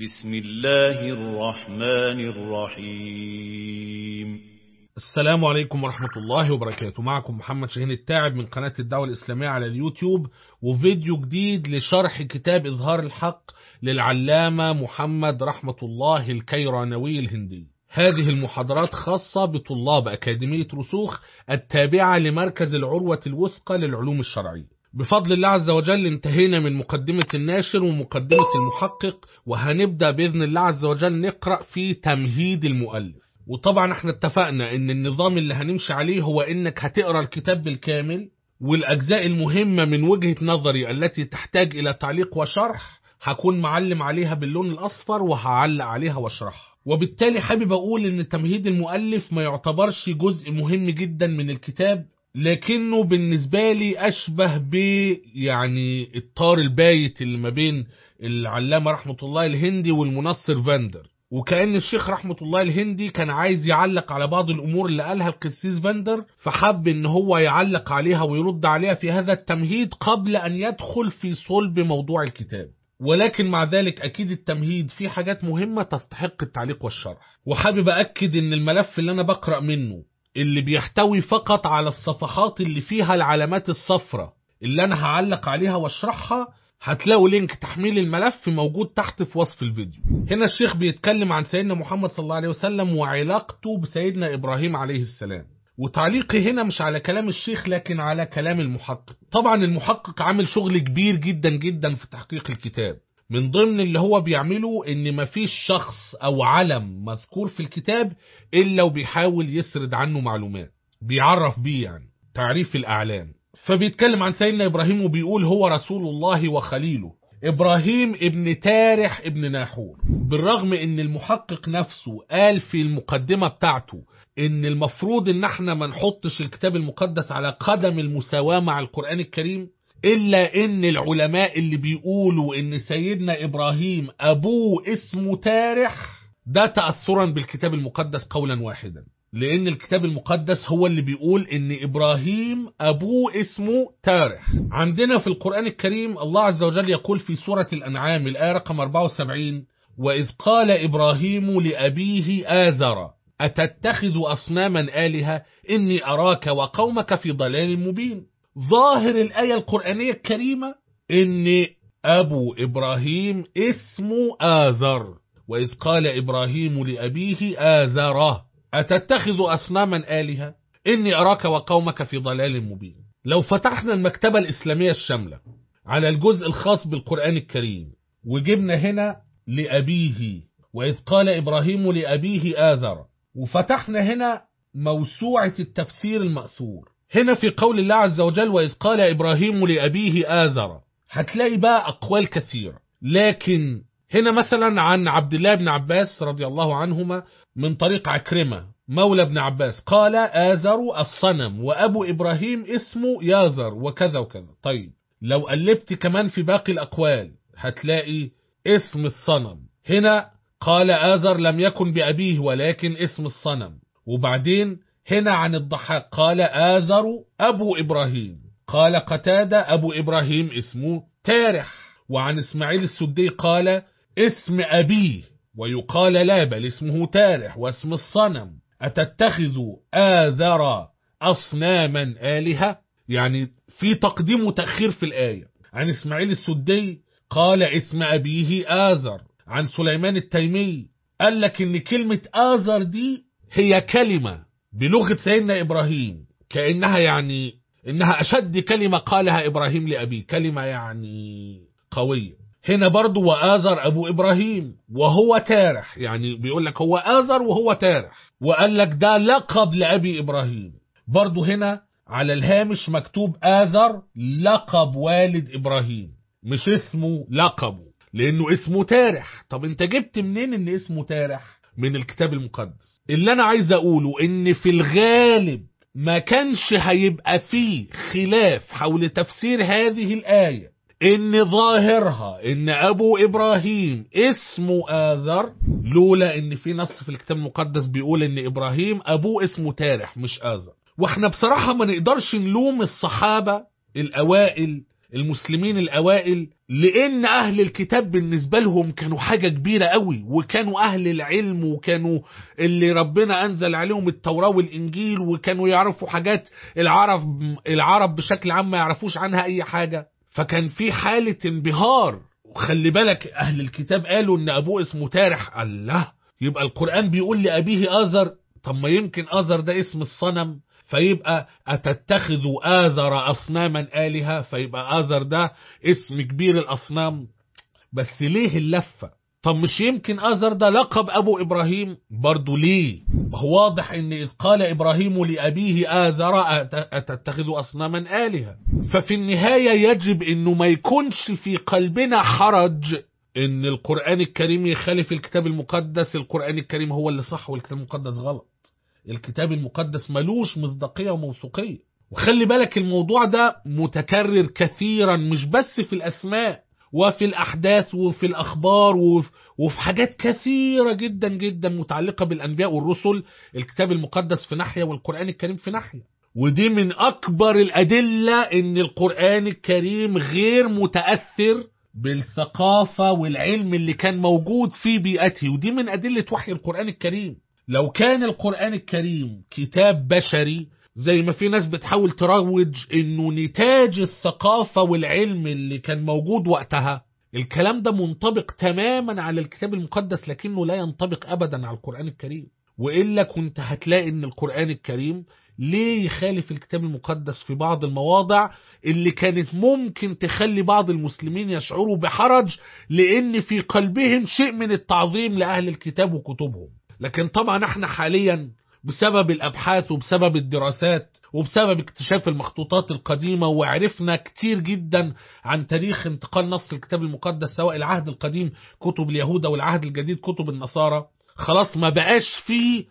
بسم الله الرحمن الرحيم السلام عليكم ورحمة الله وبركاته معكم محمد شاهين التاعب من قناة الدعوة الإسلامية على اليوتيوب وفيديو جديد لشرح كتاب إظهار الحق للعلامة محمد رحمة الله الكيرانوي الهندي هذه المحاضرات خاصة بطلاب أكاديمية رسوخ التابعة لمركز العروة الوثقى للعلوم الشرعية بفضل الله عز وجل انتهينا من مقدمة الناشر ومقدمة المحقق وهنبدأ بإذن الله عز وجل نقرأ في تمهيد المؤلف وطبعا احنا اتفقنا ان النظام اللي هنمشي عليه هو انك هتقرأ الكتاب بالكامل والأجزاء المهمة من وجهة نظري التي تحتاج إلى تعليق وشرح هكون معلم عليها باللون الأصفر وهعلق عليها واشرحها وبالتالي حابب أقول إن تمهيد المؤلف ما يعتبرش جزء مهم جدا من الكتاب لكنه بالنسبة لي أشبه ب يعني الطار البايت اللي ما بين العلامة رحمة الله الهندي والمنصر فاندر وكأن الشيخ رحمة الله الهندي كان عايز يعلق على بعض الأمور اللي قالها القسيس فاندر فحب إن هو يعلق عليها ويرد عليها في هذا التمهيد قبل أن يدخل في صلب موضوع الكتاب ولكن مع ذلك أكيد التمهيد فيه حاجات مهمة تستحق التعليق والشرح وحابب أكد إن الملف اللي أنا بقرأ منه اللي بيحتوي فقط على الصفحات اللي فيها العلامات الصفراء اللي أنا هعلق عليها واشرحها هتلاقوا لينك تحميل الملف موجود تحت في وصف الفيديو هنا الشيخ بيتكلم عن سيدنا محمد صلى الله عليه وسلم وعلاقته بسيدنا إبراهيم عليه السلام وتعليقي هنا مش على كلام الشيخ لكن على كلام المحقق طبعا المحقق عامل شغل كبير جدا جدا في تحقيق الكتاب من ضمن اللي هو بيعمله ان مفيش شخص او علم مذكور في الكتاب الا وبيحاول يسرد عنه معلومات بيعرف بيه يعني تعريف الاعلام فبيتكلم عن سيدنا ابراهيم وبيقول هو رسول الله وخليله ابراهيم ابن تارح ابن ناحور بالرغم ان المحقق نفسه قال في المقدمة بتاعته ان المفروض ان احنا ما نحطش الكتاب المقدس على قدم المساواة مع القرآن الكريم إلا إن العلماء اللي بيقولوا إن سيدنا إبراهيم أبوه اسمه تارح ده تأثرا بالكتاب المقدس قولا واحدا لأن الكتاب المقدس هو اللي بيقول إن إبراهيم أبوه اسمه تارح عندنا في القرآن الكريم الله عز وجل يقول في سورة الأنعام الآية رقم 74 وإذ قال إبراهيم لأبيه آزر أتتخذ أصناما آلهة إني أراك وقومك في ضلال مبين ظاهر الآية القرآنية الكريمة إن أبو إبراهيم اسمه آزر وإذ قال إبراهيم لأبيه آزره أتتخذ أصناما آلهة إني أراك وقومك في ضلال مبين لو فتحنا المكتبة الإسلامية الشاملة على الجزء الخاص بالقرآن الكريم وجبنا هنا لأبيه وإذ قال إبراهيم لأبيه آزر وفتحنا هنا موسوعة التفسير المأثور هنا في قول الله عز وجل وإذ قال إبراهيم لأبيه آزر هتلاقي بقى أقوال كثيرة لكن هنا مثلا عن عبد الله بن عباس رضي الله عنهما من طريق عكرمة مولى بن عباس قال آزر الصنم وأبو إبراهيم اسمه يازر وكذا وكذا طيب لو قلبت كمان في باقي الأقوال هتلاقي اسم الصنم هنا قال آزر لم يكن بأبيه ولكن اسم الصنم وبعدين هنا عن الضحاك قال آزر أبو إبراهيم قال قتادة أبو إبراهيم اسمه تارح وعن إسماعيل السدي قال اسم أبيه ويقال لا بل اسمه تارح واسم الصنم أتتخذ آزر أصناما آلهة يعني في تقديم وتأخير في الآية عن إسماعيل السدي قال اسم أبيه آزر عن سليمان التيمي قال لك إن كلمة آزر دي هي كلمة بلغة سيدنا إبراهيم كأنها يعني إنها أشد كلمة قالها إبراهيم لأبيه كلمة يعني قوية هنا برضو وآزر أبو إبراهيم وهو تارح يعني بيقول لك هو آزر وهو تارح وقال لك ده لقب لأبي إبراهيم برضو هنا على الهامش مكتوب آزر لقب والد إبراهيم مش اسمه لقبه لأنه اسمه تارح طب انت جبت منين ان اسمه تارح من الكتاب المقدس اللي انا عايز اقوله ان في الغالب ما كانش هيبقى فيه خلاف حول تفسير هذه الآية ان ظاهرها ان ابو ابراهيم اسمه آزر لولا ان في نص في الكتاب المقدس بيقول ان ابراهيم ابوه اسمه تارح مش آزر واحنا بصراحة ما نقدرش نلوم الصحابة الاوائل المسلمين الأوائل لأن أهل الكتاب بالنسبة لهم كانوا حاجة كبيرة قوي وكانوا أهل العلم وكانوا اللي ربنا أنزل عليهم التوراة والإنجيل وكانوا يعرفوا حاجات العرب العرب بشكل عام ما يعرفوش عنها أي حاجة فكان في حالة انبهار وخلي بالك أهل الكتاب قالوا إن أبوه اسمه تارح الله يبقى القرآن بيقول لأبيه آزر طب ما يمكن آزر ده اسم الصنم فيبقى أتتخذ آزر أصناما آلهة فيبقى آزر ده اسم كبير الأصنام بس ليه اللفة طب مش يمكن آزر ده لقب أبو إبراهيم برضو ليه هو واضح إن إذ قال إبراهيم لأبيه آزر أتتخذ أصناما آلهة ففي النهاية يجب إنه ما يكونش في قلبنا حرج إن القرآن الكريم يخالف الكتاب المقدس القرآن الكريم هو اللي صح والكتاب المقدس غلط الكتاب المقدس ملوش مصداقية وموثوقية وخلي بالك الموضوع ده متكرر كثيرا مش بس في الأسماء وفي الأحداث وفي الأخبار وفي, وفي حاجات كثيرة جدا جدا متعلقة بالأنبياء والرسل الكتاب المقدس في ناحية والقرآن الكريم في ناحية ودي من أكبر الأدلة إن القرآن الكريم غير متأثر بالثقافة والعلم اللي كان موجود في بيئته ودي من أدلة وحي القرآن الكريم لو كان القرآن الكريم كتاب بشري زي ما في ناس بتحاول تروج انه نتاج الثقافة والعلم اللي كان موجود وقتها الكلام ده منطبق تماما على الكتاب المقدس لكنه لا ينطبق ابدا على القرآن الكريم وإلا كنت هتلاقي ان القرآن الكريم ليه يخالف الكتاب المقدس في بعض المواضع اللي كانت ممكن تخلي بعض المسلمين يشعروا بحرج لان في قلبهم شيء من التعظيم لأهل الكتاب وكتبهم لكن طبعا احنا حاليا بسبب الابحاث وبسبب الدراسات وبسبب اكتشاف المخطوطات القديمه وعرفنا كتير جدا عن تاريخ انتقال نص الكتاب المقدس سواء العهد القديم كتب اليهود او العهد الجديد كتب النصارى خلاص ما بقاش فيه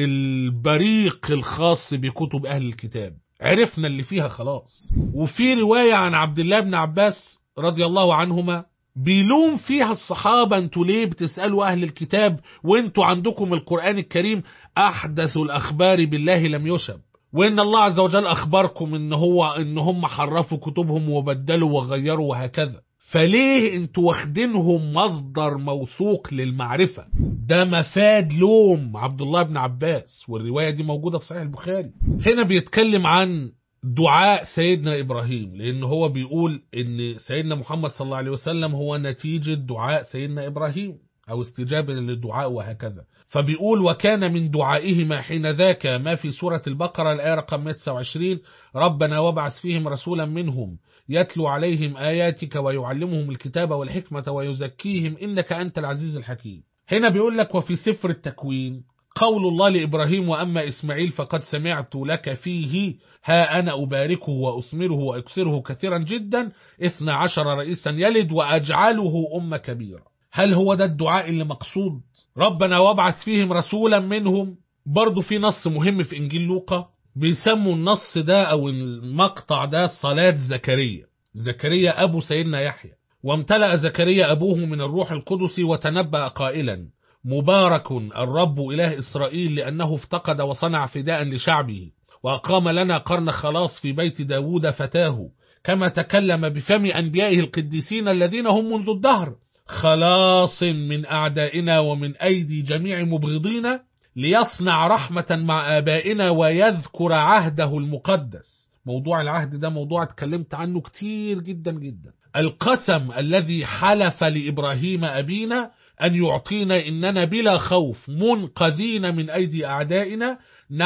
البريق الخاص بكتب اهل الكتاب عرفنا اللي فيها خلاص وفي روايه عن عبد الله بن عباس رضي الله عنهما بيلوم فيها الصحابة انتوا ليه بتسألوا أهل الكتاب وانتوا عندكم القرآن الكريم أحدث الأخبار بالله لم يشب وإن الله عز وجل أخبركم إن هو إن هم حرفوا كتبهم وبدلوا وغيروا وهكذا فليه انتوا واخدينهم مصدر موثوق للمعرفة ده مفاد لوم عبد الله بن عباس والرواية دي موجودة في صحيح البخاري هنا بيتكلم عن دعاء سيدنا إبراهيم لأن هو بيقول إن سيدنا محمد صلى الله عليه وسلم هو نتيجة دعاء سيدنا إبراهيم أو استجابة للدعاء وهكذا فبيقول وكان من دعائهما حين ذاك ما في سورة البقرة الآية رقم 129 ربنا وابعث فيهم رسولا منهم يتلو عليهم آياتك ويعلمهم الكتاب والحكمة ويزكيهم إنك أنت العزيز الحكيم هنا بيقول لك وفي سفر التكوين قول الله لإبراهيم وأما إسماعيل فقد سمعت لك فيه ها أنا أباركه وأثمره وأكثره كثيرا جدا إثنى عشر رئيسا يلد وأجعله أم كبيرة هل هو ده الدعاء اللي مقصود ربنا وابعث فيهم رسولا منهم برضو في نص مهم في إنجيل لوقا بيسموا النص ده أو المقطع ده صلاة زكريا زكريا أبو سيدنا يحيى وامتلأ زكريا أبوه من الروح القدس وتنبأ قائلا مبارك الرب إله إسرائيل لأنه افتقد وصنع فداء لشعبه وأقام لنا قرن خلاص في بيت داود فتاه كما تكلم بفم أنبيائه القديسين الذين هم منذ الدهر خلاص من أعدائنا ومن أيدي جميع مبغضينا ليصنع رحمة مع آبائنا ويذكر عهده المقدس موضوع العهد ده موضوع اتكلمت عنه كتير جدا جدا القسم الذي حلف لإبراهيم أبينا أن يعطينا إننا بلا خوف منقذين من أيدي أعدائنا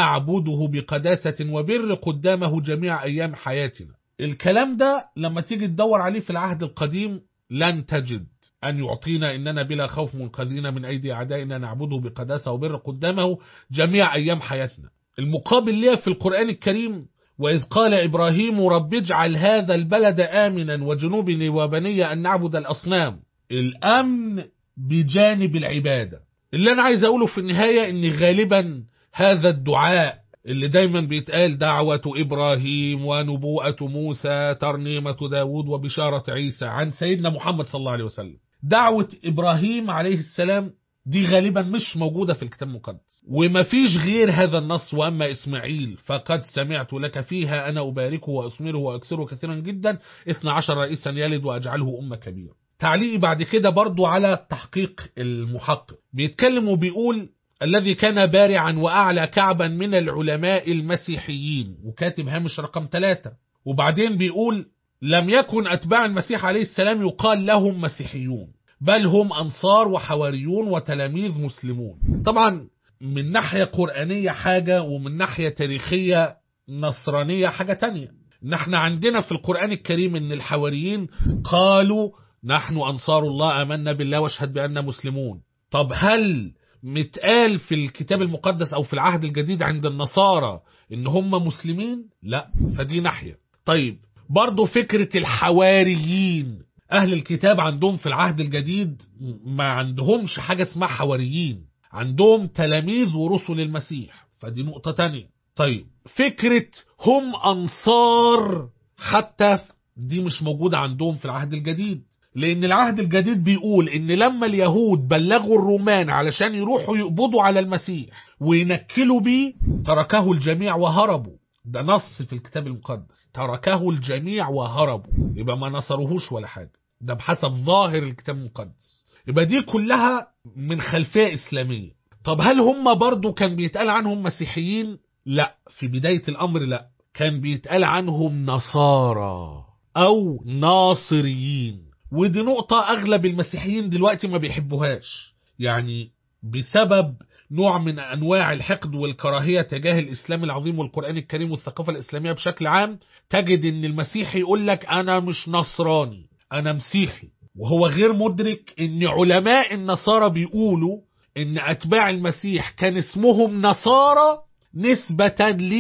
نعبده بقداسة وبر قدامه جميع أيام حياتنا الكلام ده لما تيجي تدور عليه في العهد القديم لن تجد أن يعطينا إننا بلا خوف منقذين من أيدي أعدائنا نعبده بقداسة وبر قدامه جميع أيام حياتنا المقابل ليه في القرآن الكريم وإذ قال إبراهيم رب اجعل هذا البلد آمنا وجنوبني وبني أن نعبد الأصنام الأمن بجانب العبادة اللي أنا عايز أقوله في النهاية إن غالبا هذا الدعاء اللي دايما بيتقال دعوة إبراهيم ونبوءة موسى ترنيمة داود وبشارة عيسى عن سيدنا محمد صلى الله عليه وسلم دعوة إبراهيم عليه السلام دي غالبا مش موجودة في الكتاب المقدس ومفيش غير هذا النص وأما إسماعيل فقد سمعت لك فيها أنا أباركه وأثمره وأكثره كثيرا جدا 12 رئيسا يلد وأجعله أمة كبيرة تعليقي بعد كده برضو على تحقيق المحقق بيتكلم وبيقول الذي كان بارعا وأعلى كعبا من العلماء المسيحيين وكاتب هامش رقم ثلاثة وبعدين بيقول لم يكن أتباع المسيح عليه السلام يقال لهم مسيحيون بل هم أنصار وحواريون وتلاميذ مسلمون طبعا من ناحية قرآنية حاجة ومن ناحية تاريخية نصرانية حاجة تانية نحن عندنا في القرآن الكريم ان الحواريين قالوا نحن أنصار الله آمنا بالله واشهد بأننا مسلمون طب هل متقال في الكتاب المقدس أو في العهد الجديد عند النصارى إن هم مسلمين؟ لا فدي ناحية طيب برضو فكرة الحواريين أهل الكتاب عندهم في العهد الجديد ما عندهمش حاجة اسمها حواريين عندهم تلاميذ ورسل المسيح فدي نقطة تانية طيب فكرة هم أنصار حتى دي مش موجودة عندهم في العهد الجديد لأن العهد الجديد بيقول إن لما اليهود بلغوا الرومان علشان يروحوا يقبضوا على المسيح وينكلوا بيه تركه الجميع وهربوا ده نص في الكتاب المقدس تركه الجميع وهربوا يبقى ما نصروهوش ولا حاجة ده بحسب ظاهر الكتاب المقدس يبقى دي كلها من خلفية إسلامية طب هل هم برضو كان بيتقال عنهم مسيحيين لا في بداية الأمر لا كان بيتقال عنهم نصارى أو ناصريين ودي نقطة أغلب المسيحيين دلوقتي ما بيحبوهاش يعني بسبب نوع من أنواع الحقد والكراهية تجاه الإسلام العظيم والقرآن الكريم والثقافة الإسلامية بشكل عام تجد أن المسيحي يقول لك أنا مش نصراني أنا مسيحي وهو غير مدرك أن علماء النصارى بيقولوا أن أتباع المسيح كان اسمهم نصارى نسبة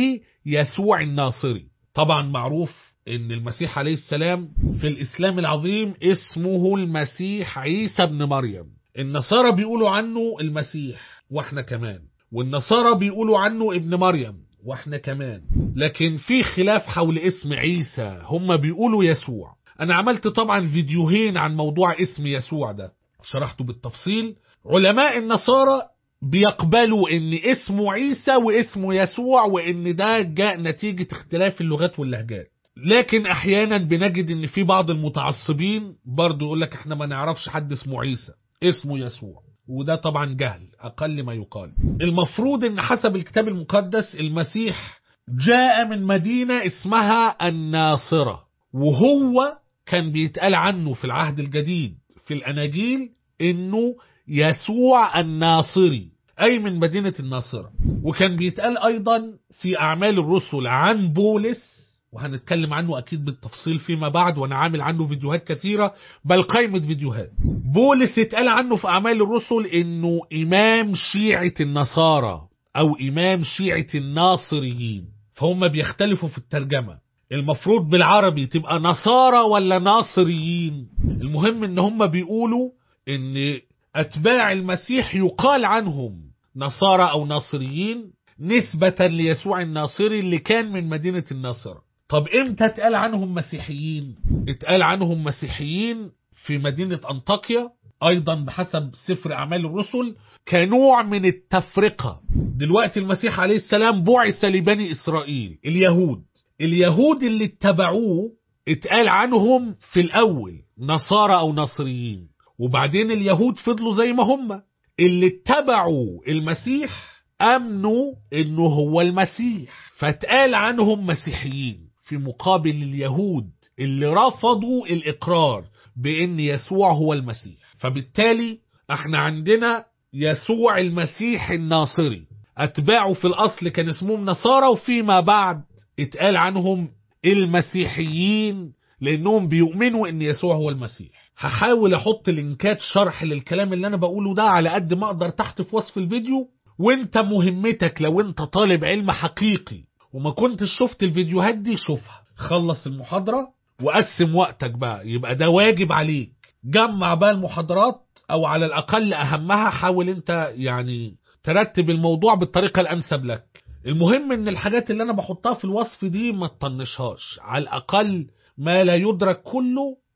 ليسوع الناصري طبعا معروف ان المسيح عليه السلام في الاسلام العظيم اسمه المسيح عيسى ابن مريم النصارى بيقولوا عنه المسيح واحنا كمان والنصارى بيقولوا عنه ابن مريم واحنا كمان لكن في خلاف حول اسم عيسى هم بيقولوا يسوع انا عملت طبعا فيديوهين عن موضوع اسم يسوع ده شرحته بالتفصيل علماء النصارى بيقبلوا ان اسمه عيسى واسمه يسوع وان ده جاء نتيجة اختلاف اللغات واللهجات لكن احيانا بنجد ان في بعض المتعصبين برضو يقول لك احنا ما نعرفش حد اسمه عيسى اسمه يسوع وده طبعا جهل اقل ما يقال المفروض ان حسب الكتاب المقدس المسيح جاء من مدينة اسمها الناصرة وهو كان بيتقال عنه في العهد الجديد في الاناجيل انه يسوع الناصري أي من مدينة الناصرة وكان بيتقال أيضا في أعمال الرسل عن بولس وهنتكلم عنه أكيد بالتفصيل فيما بعد وأنا عامل عنه فيديوهات كثيرة بل قائمة فيديوهات بولس اتقال عنه في أعمال الرسل إنه إمام شيعة النصارى أو إمام شيعة الناصريين فهم بيختلفوا في الترجمة المفروض بالعربي تبقى نصارى ولا ناصريين المهم ان هم بيقولوا ان أتباع المسيح يقال عنهم نصارى أو ناصريين نسبة ليسوع الناصري اللي كان من مدينة الناصرة طب امتى اتقال عنهم مسيحيين اتقال عنهم مسيحيين في مدينة أنطاكيا أيضا بحسب سفر أعمال الرسل كنوع من التفرقة دلوقتي المسيح عليه السلام بعث لبني إسرائيل اليهود اليهود اللي اتبعوه اتقال عنهم في الأول نصارى أو ناصريين وبعدين اليهود فضلوا زي ما هم اللي اتبعوا المسيح امنوا انه هو المسيح فاتقال عنهم مسيحيين في مقابل اليهود اللي رفضوا الاقرار بان يسوع هو المسيح فبالتالي احنا عندنا يسوع المسيح الناصري اتباعه في الاصل كان اسمهم نصارى وفيما بعد اتقال عنهم المسيحيين لانهم بيؤمنوا ان يسوع هو المسيح هحاول احط لينكات شرح للكلام اللي انا بقوله ده على قد ما اقدر تحت في وصف الفيديو وانت مهمتك لو انت طالب علم حقيقي وما كنتش شفت الفيديوهات دي شوفها خلص المحاضرة وقسم وقتك بقى يبقى ده واجب عليك جمع بقى المحاضرات او على الاقل اهمها حاول انت يعني ترتب الموضوع بالطريقة الانسب لك المهم ان الحاجات اللي انا بحطها في الوصف دي ما تطنشهاش على الاقل ما لا يدرك كله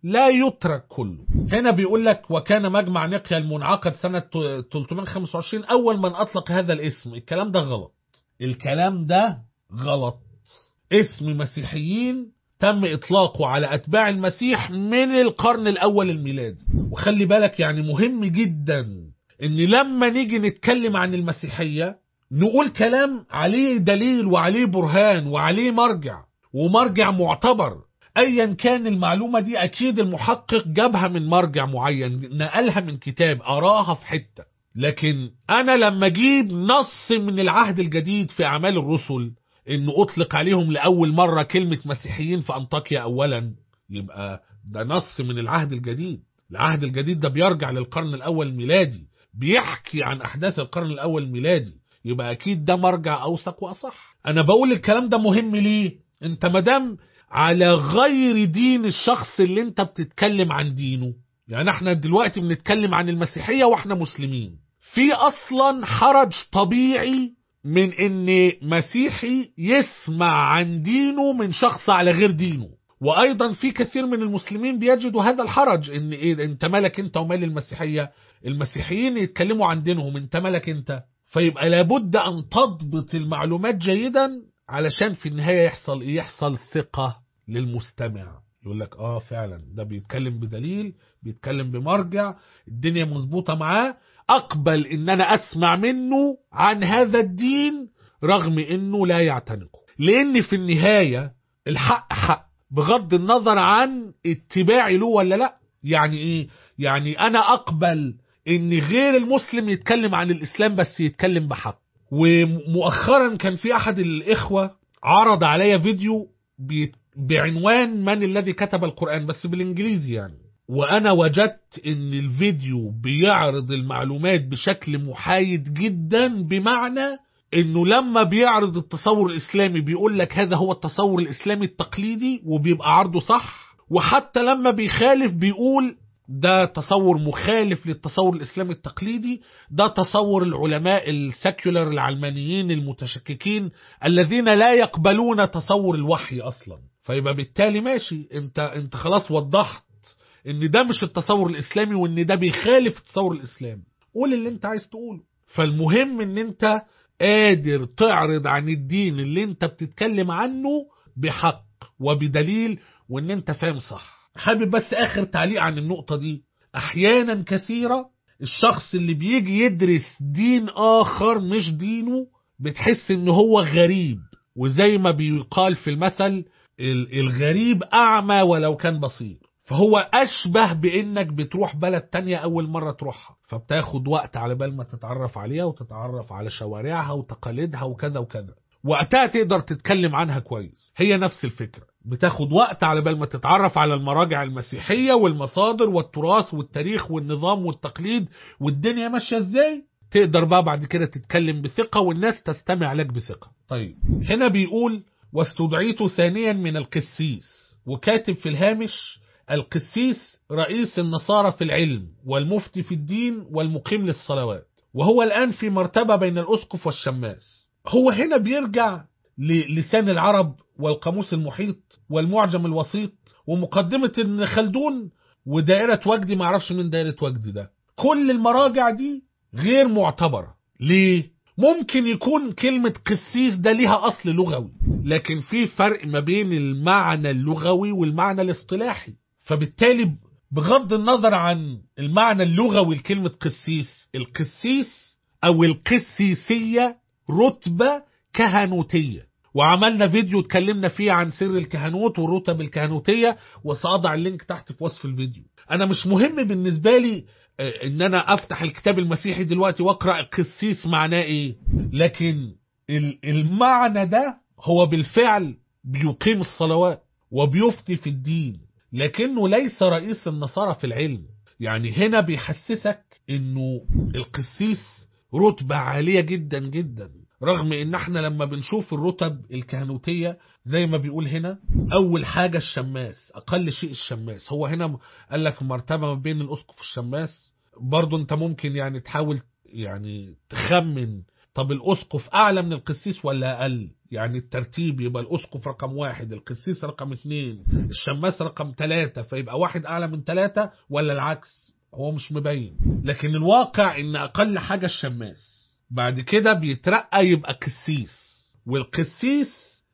لا يترك كله هنا بيقول لك وكان مجمع نقيا المنعقد سنة 325 أول من أطلق هذا الاسم الكلام ده غلط الكلام ده غلط اسم مسيحيين تم إطلاقه على أتباع المسيح من القرن الأول الميلادي وخلي بالك يعني مهم جدا إن لما نيجي نتكلم عن المسيحية نقول كلام عليه دليل وعليه برهان وعليه مرجع ومرجع معتبر ايا كان المعلومه دي اكيد المحقق جابها من مرجع معين نقلها من كتاب اراها في حته لكن انا لما اجيب نص من العهد الجديد في اعمال الرسل انه اطلق عليهم لاول مره كلمه مسيحيين في انطاكيا اولا يبقى ده نص من العهد الجديد العهد الجديد ده بيرجع للقرن الاول الميلادي بيحكي عن احداث القرن الاول الميلادي يبقى اكيد ده مرجع اوثق واصح انا بقول الكلام ده مهم ليه انت مدام على غير دين الشخص اللي انت بتتكلم عن دينه يعني احنا دلوقتي بنتكلم عن المسيحية واحنا مسلمين في اصلا حرج طبيعي من ان مسيحي يسمع عن دينه من شخص على غير دينه وايضا في كثير من المسلمين بيجدوا هذا الحرج ان إيه انت مالك انت ومال المسيحية المسيحيين يتكلموا عن دينهم انت مالك انت فيبقى لابد ان تضبط المعلومات جيدا علشان في النهاية يحصل ايه يحصل ثقة للمستمع يقول لك اه فعلا ده بيتكلم بدليل بيتكلم بمرجع الدنيا مظبوطة معاه اقبل ان انا اسمع منه عن هذا الدين رغم انه لا يعتنقه لان في النهاية الحق حق بغض النظر عن اتباعي له ولا لا يعني ايه يعني انا اقبل ان غير المسلم يتكلم عن الاسلام بس يتكلم بحق ومؤخرا كان في احد الاخوة عرض عليا فيديو بعنوان من الذي كتب القرآن بس بالانجليزي يعني وانا وجدت ان الفيديو بيعرض المعلومات بشكل محايد جدا بمعنى انه لما بيعرض التصور الاسلامي بيقول لك هذا هو التصور الاسلامي التقليدي وبيبقى عرضه صح وحتى لما بيخالف بيقول ده تصور مخالف للتصور الإسلامي التقليدي ده تصور العلماء السكيولر العلمانيين المتشككين الذين لا يقبلون تصور الوحي أصلا فيبقى بالتالي ماشي انت, انت خلاص وضحت ان ده مش التصور الإسلامي وان ده بيخالف التصور الإسلامي قول اللي انت عايز تقوله فالمهم ان انت قادر تعرض عن الدين اللي انت بتتكلم عنه بحق وبدليل وان انت فاهم صح حابب بس اخر تعليق عن النقطة دي احيانا كثيرة الشخص اللي بيجي يدرس دين اخر مش دينه بتحس ان هو غريب وزي ما بيقال في المثل الغريب اعمى ولو كان بصير فهو اشبه بانك بتروح بلد تانية اول مرة تروحها فبتاخد وقت على بال ما تتعرف عليها وتتعرف على شوارعها وتقاليدها وكذا وكذا وقتها تقدر تتكلم عنها كويس هي نفس الفكرة بتاخد وقت على بال ما تتعرف على المراجع المسيحية والمصادر والتراث والتاريخ والنظام والتقليد والدنيا ماشية ازاي تقدر بقى بعد كده تتكلم بثقة والناس تستمع لك بثقة طيب هنا بيقول واستدعيت ثانيا من القسيس وكاتب في الهامش القسيس رئيس النصارى في العلم والمفتي في الدين والمقيم للصلوات وهو الآن في مرتبة بين الأسقف والشماس هو هنا بيرجع للسان العرب والقاموس المحيط والمعجم الوسيط ومقدمة ابن خلدون ودائرة وجدي معرفش من دائرة وجدي ده كل المراجع دي غير معتبرة ليه؟ ممكن يكون كلمة قسيس ده ليها أصل لغوي لكن في فرق ما بين المعنى اللغوي والمعنى الاصطلاحي فبالتالي بغض النظر عن المعنى اللغوي لكلمة قسيس القسيس أو القسيسية رتبة كهنوتية وعملنا فيديو اتكلمنا فيه عن سر الكهنوت والرتب الكهنوتية وسأضع اللينك تحت في وصف الفيديو أنا مش مهم بالنسبة لي ان انا افتح الكتاب المسيحي دلوقتي واقرا قسيس معناه ايه لكن المعنى ده هو بالفعل بيقيم الصلوات وبيفتي في الدين لكنه ليس رئيس النصارى في العلم يعني هنا بيحسسك انه القسيس رتبة عالية جدا جدا رغم ان احنا لما بنشوف الرتب الكهنوتية زي ما بيقول هنا اول حاجة الشماس اقل شيء الشماس هو هنا قال لك مرتبة ما بين الاسقف والشماس برضو انت ممكن يعني تحاول يعني تخمن طب الاسقف اعلى من القسيس ولا اقل يعني الترتيب يبقى الأسقف رقم واحد القسيس رقم اتنين الشماس رقم تلاتة فيبقى واحد أعلى من تلاتة ولا العكس هو مش مبين لكن الواقع إن أقل حاجة الشماس بعد كده بيترقى يبقى قسيس والقسيس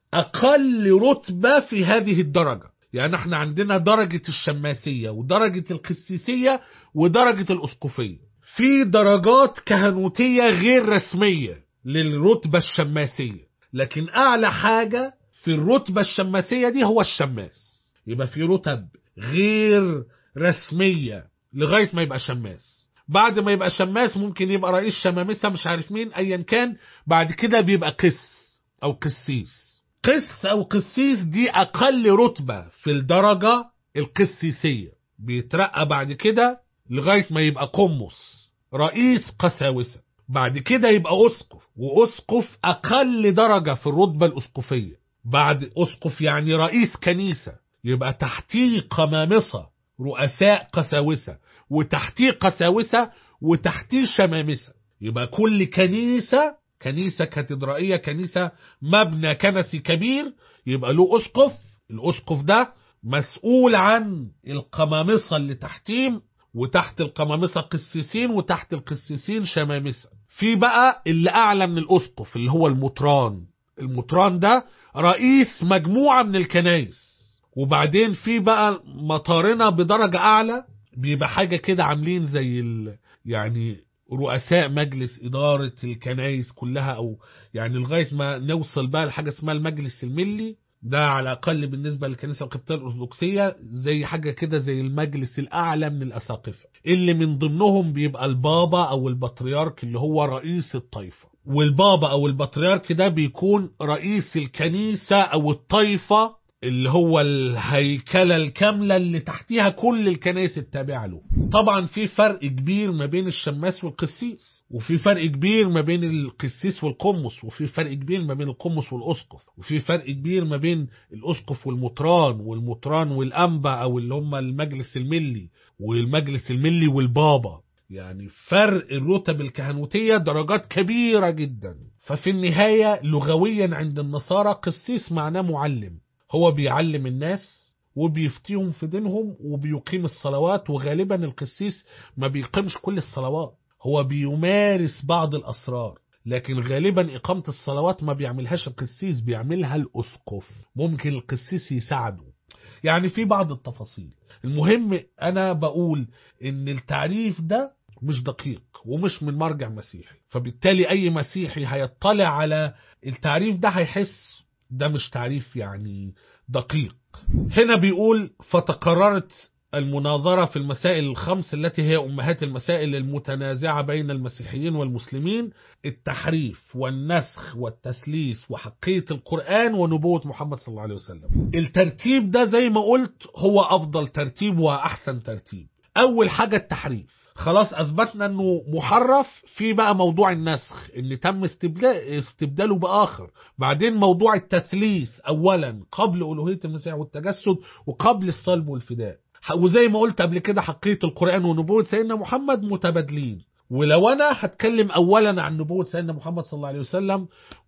أقل رتبة في هذه الدرجة يعني احنا عندنا درجة الشماسية ودرجة القسيسية ودرجة الأسقفية في درجات كهنوتية غير رسمية للرتبة الشماسية لكن أعلى حاجة في الرتبة الشماسية دي هو الشماس يبقى في رتب غير رسمية لغاية ما يبقى شماس بعد ما يبقى شماس ممكن يبقى رئيس شمامسة مش عارف مين أيا كان بعد كده بيبقى قس أو قسيس قس أو قسيس دي أقل رتبة في الدرجة القسيسية بيترقى بعد كده لغاية ما يبقى قمص رئيس قساوسة بعد كده يبقى أسقف وأسقف أقل درجة في الرتبة الأسقفية بعد أسقف يعني رئيس كنيسة يبقى تحتيه قمامصة رؤساء قساوسة وتحتيه قساوسة وتحتيه شمامسة يبقى كل كنيسة كنيسة كاتدرائية كنيسة مبنى كنسي كبير يبقى له أسقف الأسقف ده مسؤول عن القمامصة اللي تحتيه وتحت القمامسة قسيسين وتحت القسيسين شمامسة في بقى اللي أعلى من الأسقف اللي هو المطران المطران ده رئيس مجموعة من الكنايس وبعدين في بقى مطارنة بدرجة أعلى بيبقى حاجة كده عاملين زي ال... يعني رؤساء مجلس إدارة الكنايس كلها أو يعني لغاية ما نوصل بقى لحاجة اسمها المجلس الملي ده على الأقل بالنسبة للكنيسة القبطية الأرثوذكسية زي حاجة كده زي المجلس الأعلى من الأساقفة اللي من ضمنهم بيبقى البابا أو البطريرك اللي هو رئيس الطائفة والبابا أو البطريرك ده بيكون رئيس الكنيسة أو الطائفة اللي هو الهيكلة الكاملة اللي تحتيها كل الكنائس التابعة له طبعا في فرق كبير ما بين الشماس والقسيس وفي فرق كبير ما بين القسيس والقمص وفي فرق كبير ما بين القمص والأسقف وفي فرق كبير ما بين الأسقف والمطران والمطران والأنبا أو اللي هم المجلس الملي والمجلس الملي والبابا يعني فرق الرتب الكهنوتية درجات كبيرة جدا ففي النهاية لغويا عند النصارى قسيس معناه معلم هو بيعلم الناس وبيفتيهم في دينهم وبيقيم الصلوات وغالبا القسيس ما بيقيمش كل الصلوات هو بيمارس بعض الأسرار لكن غالبا إقامة الصلوات ما بيعملهاش القسيس بيعملها الأسقف ممكن القسيس يساعده يعني في بعض التفاصيل المهم أنا بقول إن التعريف ده مش دقيق ومش من مرجع مسيحي فبالتالي أي مسيحي هيطلع على التعريف ده هيحس ده مش تعريف يعني دقيق هنا بيقول فتقررت المناظرة في المسائل الخمس التي هي أمهات المسائل المتنازعة بين المسيحيين والمسلمين التحريف والنسخ والتثليث وحقية القرآن ونبوة محمد صلى الله عليه وسلم الترتيب ده زي ما قلت هو أفضل ترتيب وأحسن ترتيب أول حاجة التحريف خلاص اثبتنا انه محرف في بقى موضوع النسخ ان تم استبداله باخر بعدين موضوع التثليث اولا قبل الوهيه المسيح والتجسد وقبل الصلب والفداء وزي ما قلت قبل كده حقيقه القران ونبوه سيدنا محمد متبادلين ولو انا هتكلم اولا عن نبوه سيدنا محمد صلى الله عليه وسلم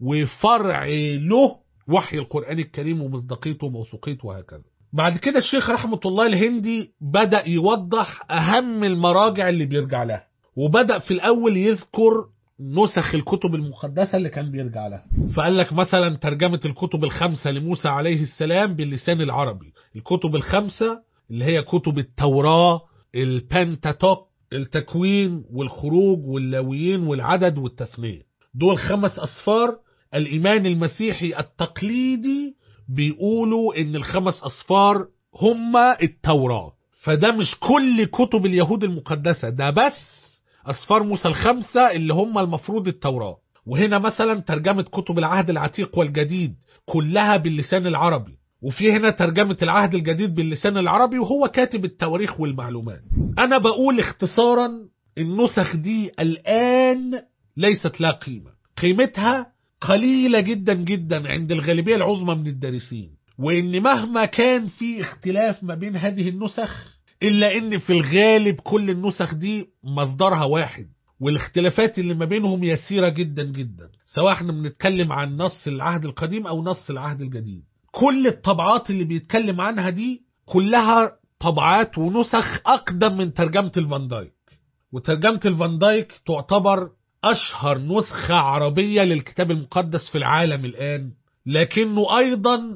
وفرع له وحي القران الكريم ومصداقيته وموثوقيته وهكذا بعد كده الشيخ رحمة الله الهندي بدأ يوضح أهم المراجع اللي بيرجع لها وبدأ في الأول يذكر نسخ الكتب المقدسة اللي كان بيرجع لها فقال لك مثلا ترجمة الكتب الخمسة لموسى عليه السلام باللسان العربي الكتب الخمسة اللي هي كتب التوراة البنتاتوك التكوين والخروج واللاويين والعدد والتثنية دول خمس أصفار الإيمان المسيحي التقليدي بيقولوا ان الخمس اصفار هما التوراة فده مش كل كتب اليهود المقدسة ده بس اصفار موسى الخمسة اللي هما المفروض التوراة وهنا مثلا ترجمة كتب العهد العتيق والجديد كلها باللسان العربي وفي هنا ترجمة العهد الجديد باللسان العربي وهو كاتب التواريخ والمعلومات انا بقول اختصارا النسخ دي الان ليست لا قيمة قيمتها قليلة جدا جدا عند الغالبية العظمى من الدارسين وإن مهما كان في اختلاف ما بين هذه النسخ إلا إن في الغالب كل النسخ دي مصدرها واحد والاختلافات اللي ما بينهم يسيرة جدا جدا سواء احنا بنتكلم عن نص العهد القديم او نص العهد الجديد كل الطبعات اللي بيتكلم عنها دي كلها طبعات ونسخ اقدم من ترجمة الفان دايك وترجمة الفان دايك تعتبر اشهر نسخة عربية للكتاب المقدس في العالم الان لكنه ايضا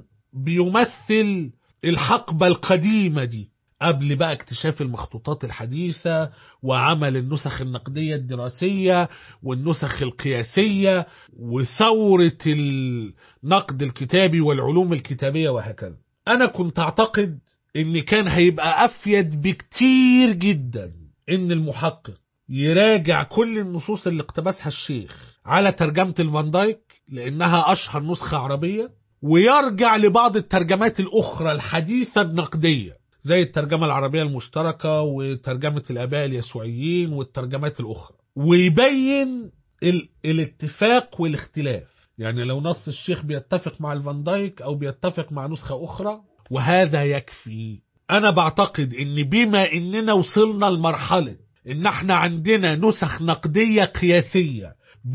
بيمثل الحقبة القديمة دي قبل بقى اكتشاف المخطوطات الحديثة وعمل النسخ النقدية الدراسية والنسخ القياسية وثورة النقد الكتابي والعلوم الكتابية وهكذا أنا كنت أعتقد إن كان هيبقى أفيد بكتير جدا إن المحقق يراجع كل النصوص اللي اقتبسها الشيخ على ترجمة الفان دايك لأنها أشهر نسخة عربية ويرجع لبعض الترجمات الأخرى الحديثة النقدية زي الترجمة العربية المشتركة وترجمة الآباء اليسوعيين والترجمات الأخرى ويبين ال... الاتفاق والاختلاف يعني لو نص الشيخ بيتفق مع الفان دايك أو بيتفق مع نسخة أخرى وهذا يكفي أنا بعتقد إن بما إننا وصلنا لمرحلة إن احنا عندنا نسخ نقدية قياسية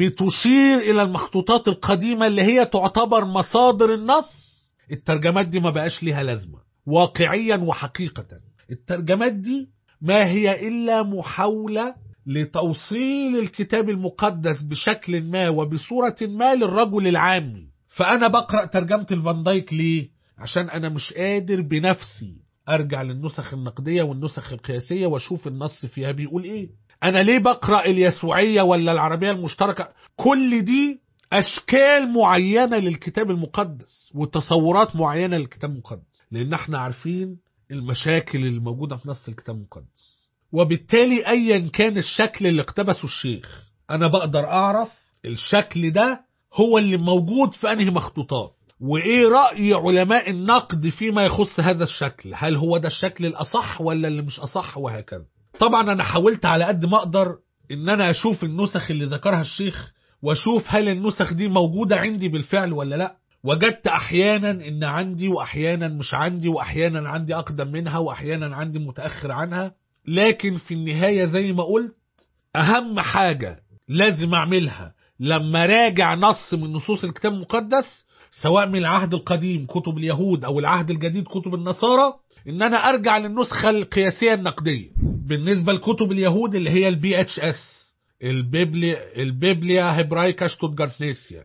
بتشير إلى المخطوطات القديمة اللي هي تعتبر مصادر النص الترجمات دي ما بقاش ليها لازمة واقعيا وحقيقة الترجمات دي ما هي إلا محاولة لتوصيل الكتاب المقدس بشكل ما وبصورة ما للرجل العامي فأنا بقرأ ترجمة الفان دايك ليه؟ عشان أنا مش قادر بنفسي أرجع للنسخ النقدية والنسخ القياسية وأشوف النص فيها بيقول إيه أنا ليه بقرأ اليسوعية ولا العربية المشتركة كل دي أشكال معينة للكتاب المقدس وتصورات معينة للكتاب المقدس لأن احنا عارفين المشاكل الموجودة في نص الكتاب المقدس وبالتالي أيا كان الشكل اللي اقتبسه الشيخ أنا بقدر أعرف الشكل ده هو اللي موجود في أنهي مخطوطات وإيه رأي علماء النقد فيما يخص هذا الشكل هل هو ده الشكل الأصح ولا اللي مش أصح وهكذا طبعا أنا حاولت على قد ما أقدر إن أنا أشوف النسخ اللي ذكرها الشيخ واشوف هل النسخ دي موجودة عندي بالفعل ولا لا وجدت احيانا ان عندي واحيانا مش عندي واحيانا عندي اقدم منها واحيانا عندي متاخر عنها لكن في النهاية زي ما قلت اهم حاجة لازم اعملها لما راجع نص من نصوص الكتاب المقدس سواء من العهد القديم كتب اليهود او العهد الجديد كتب النصارى ان انا ارجع للنسخة القياسية النقدية بالنسبة لكتب اليهود اللي هي البي اتش اس البيبليا البيبليا هبرايكا شتوتجارتنيسيا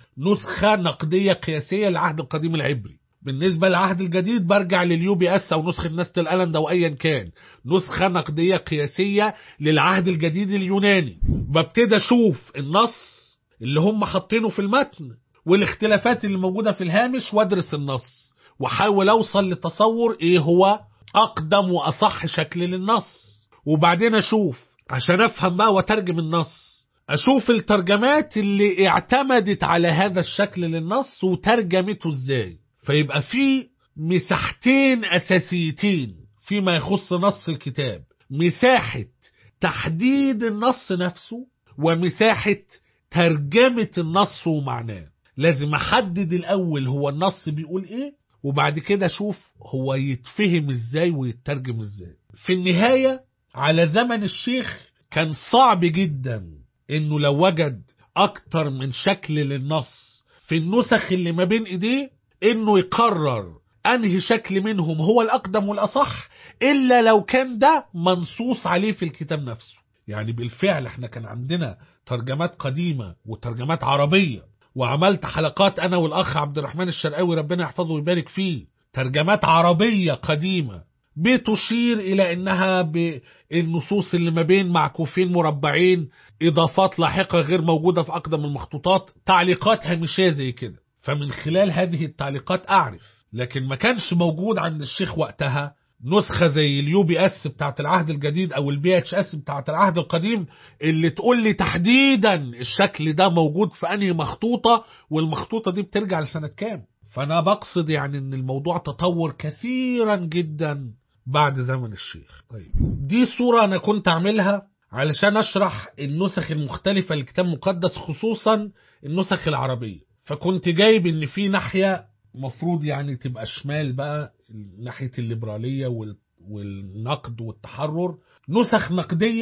نسخة نقدية قياسية للعهد القديم العبري بالنسبة للعهد الجديد برجع لليو بي اس او نسخة نست الالند او ايا كان نسخة نقدية قياسية للعهد الجديد اليوناني ببتدي اشوف النص اللي هم حاطينه في المتن والاختلافات اللي موجودة في الهامش وادرس النص واحاول اوصل لتصور ايه هو اقدم واصح شكل للنص وبعدين اشوف عشان افهم بقى واترجم النص اشوف الترجمات اللي اعتمدت على هذا الشكل للنص وترجمته ازاي فيبقى في مساحتين اساسيتين فيما يخص نص الكتاب مساحة تحديد النص نفسه ومساحة ترجمة النص ومعناه لازم احدد الاول هو النص بيقول ايه وبعد كده اشوف هو يتفهم ازاي ويترجم ازاي في النهاية على زمن الشيخ كان صعب جدا انه لو وجد اكتر من شكل للنص في النسخ اللي ما بين ايديه انه يقرر انهي شكل منهم هو الاقدم والاصح الا لو كان ده منصوص عليه في الكتاب نفسه يعني بالفعل احنا كان عندنا ترجمات قديمة وترجمات عربية وعملت حلقات انا والاخ عبد الرحمن الشرقاوي ربنا يحفظه ويبارك فيه ترجمات عربية قديمة بتشير الى انها بالنصوص اللي ما بين معكوفين مربعين اضافات لاحقة غير موجودة في اقدم المخطوطات تعليقات هامشية زي كده فمن خلال هذه التعليقات اعرف لكن ما كانش موجود عند الشيخ وقتها نسخة زي اليو بي اس بتاعت العهد الجديد او البي اتش اس بتاعت العهد القديم اللي تقول لي تحديدا الشكل ده موجود في انهي مخطوطة والمخطوطة دي بترجع لسنة كام فانا بقصد يعني ان الموضوع تطور كثيرا جدا بعد زمن الشيخ طيب دي صورة انا كنت اعملها علشان اشرح النسخ المختلفة للكتاب المقدس خصوصا النسخ العربية فكنت جايب ان في ناحية مفروض يعني تبقى شمال بقى ناحية الليبرالية والنقد والتحرر نسخ نقدية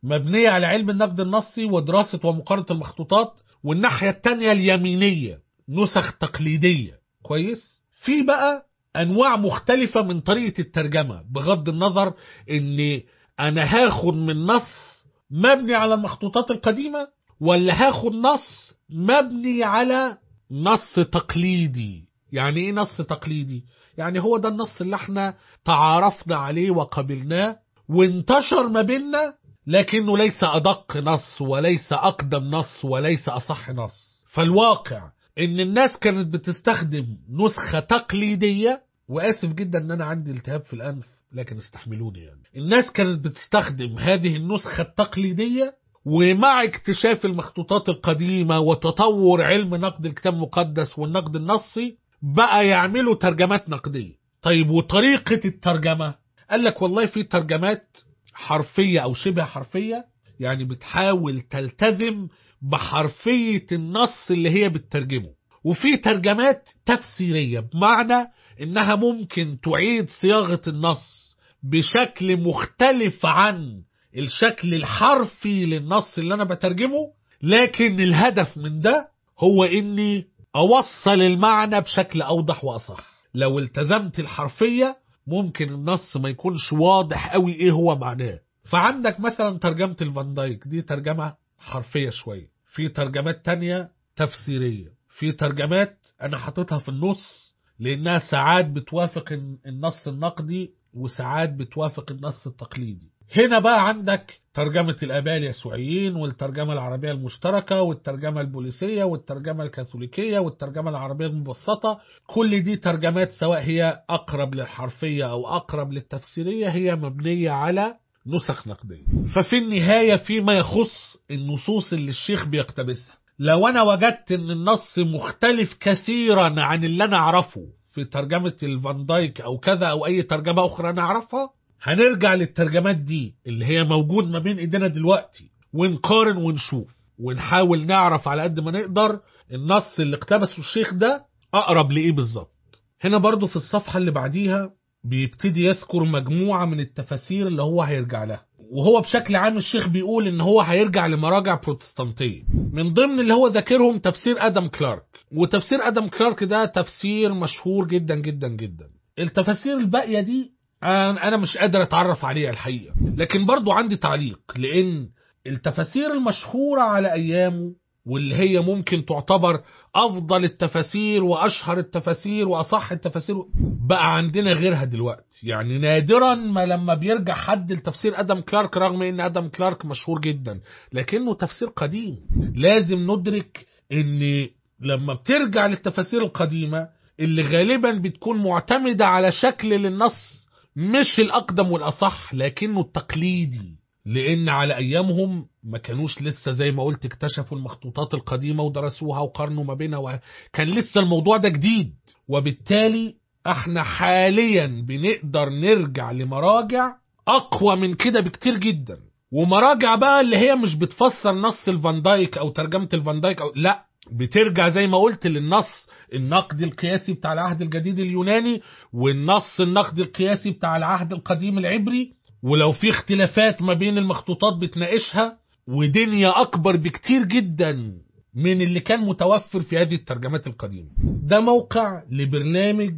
مبنية على علم النقد النصي ودراسة ومقارنة المخطوطات والناحية التانية اليمينية نسخ تقليدية كويس في بقى انواع مختلفة من طريقة الترجمة بغض النظر ان انا هاخد من نص مبني على المخطوطات القديمة ولا هاخد نص مبني على نص تقليدي يعني ايه نص تقليدي يعني هو ده النص اللي احنا تعارفنا عليه وقبلناه وانتشر ما بيننا لكنه ليس ادق نص وليس اقدم نص وليس اصح نص فالواقع ان الناس كانت بتستخدم نسخة تقليدية واسف جدا ان انا عندي التهاب في الانف لكن استحملوني يعني الناس كانت بتستخدم هذه النسخة التقليدية ومع اكتشاف المخطوطات القديمة وتطور علم نقد الكتاب المقدس والنقد النصي بقى يعملوا ترجمات نقدية طيب وطريقة الترجمة قال لك والله في ترجمات حرفية أو شبه حرفية يعني بتحاول تلتزم بحرفية النص اللي هي بتترجمه وفي ترجمات تفسيرية بمعنى إنها ممكن تعيد صياغة النص بشكل مختلف عن الشكل الحرفي للنص اللي أنا بترجمه لكن الهدف من ده هو إني أوصل المعنى بشكل أوضح وأصح لو التزمت الحرفية ممكن النص ما يكونش واضح قوي إيه هو معناه فعندك مثلا ترجمة الفان دايك دي ترجمة حرفية شوية في ترجمات تانية تفسيرية في ترجمات أنا حاططها في النص لأنها ساعات بتوافق النص النقدي وساعات بتوافق النص التقليدي هنا بقى عندك ترجمة الآباء اليسوعيين والترجمة العربية المشتركة والترجمة البوليسية والترجمة الكاثوليكية والترجمة العربية المبسطة كل دي ترجمات سواء هي أقرب للحرفية أو أقرب للتفسيرية هي مبنية على نسخ نقدية ففي النهاية فيما يخص النصوص اللي الشيخ بيقتبسها لو أنا وجدت أن النص مختلف كثيرا عن اللي أنا أعرفه في ترجمة الفان دايك أو كذا أو أي ترجمة أخرى أنا أعرفها هنرجع للترجمات دي اللي هي موجود ما بين ايدينا دلوقتي ونقارن ونشوف ونحاول نعرف على قد ما نقدر النص اللي اقتبسه الشيخ ده اقرب لايه بالظبط هنا برضو في الصفحة اللي بعديها بيبتدي يذكر مجموعة من التفاسير اللي هو هيرجع لها وهو بشكل عام الشيخ بيقول ان هو هيرجع لمراجع بروتستانتية من ضمن اللي هو ذاكرهم تفسير ادم كلارك وتفسير ادم كلارك ده تفسير مشهور جدا جدا جدا التفاسير الباقية دي انا مش قادر اتعرف عليها الحقيقه لكن برضو عندي تعليق لان التفاسير المشهوره على ايامه واللي هي ممكن تعتبر افضل التفاسير واشهر التفاسير واصح التفاسير بقى عندنا غيرها دلوقتي يعني نادرا ما لما بيرجع حد لتفسير ادم كلارك رغم ان ادم كلارك مشهور جدا لكنه تفسير قديم لازم ندرك ان لما بترجع للتفاسير القديمه اللي غالبا بتكون معتمده على شكل للنص مش الأقدم والأصح لكنه التقليدي لأن على أيامهم ما كانوش لسه زي ما قلت اكتشفوا المخطوطات القديمة ودرسوها وقارنوا ما بينها وكان لسه الموضوع ده جديد وبالتالي احنا حاليا بنقدر نرجع لمراجع أقوى من كده بكتير جدا ومراجع بقى اللي هي مش بتفسر نص الفان دايك أو ترجمة الفان دايك أو لا بترجع زي ما قلت للنص النقد القياسي بتاع العهد الجديد اليوناني والنص النقد القياسي بتاع العهد القديم العبري ولو في اختلافات ما بين المخطوطات بتناقشها ودنيا أكبر بكتير جدا من اللي كان متوفر في هذه الترجمات القديمة ده موقع لبرنامج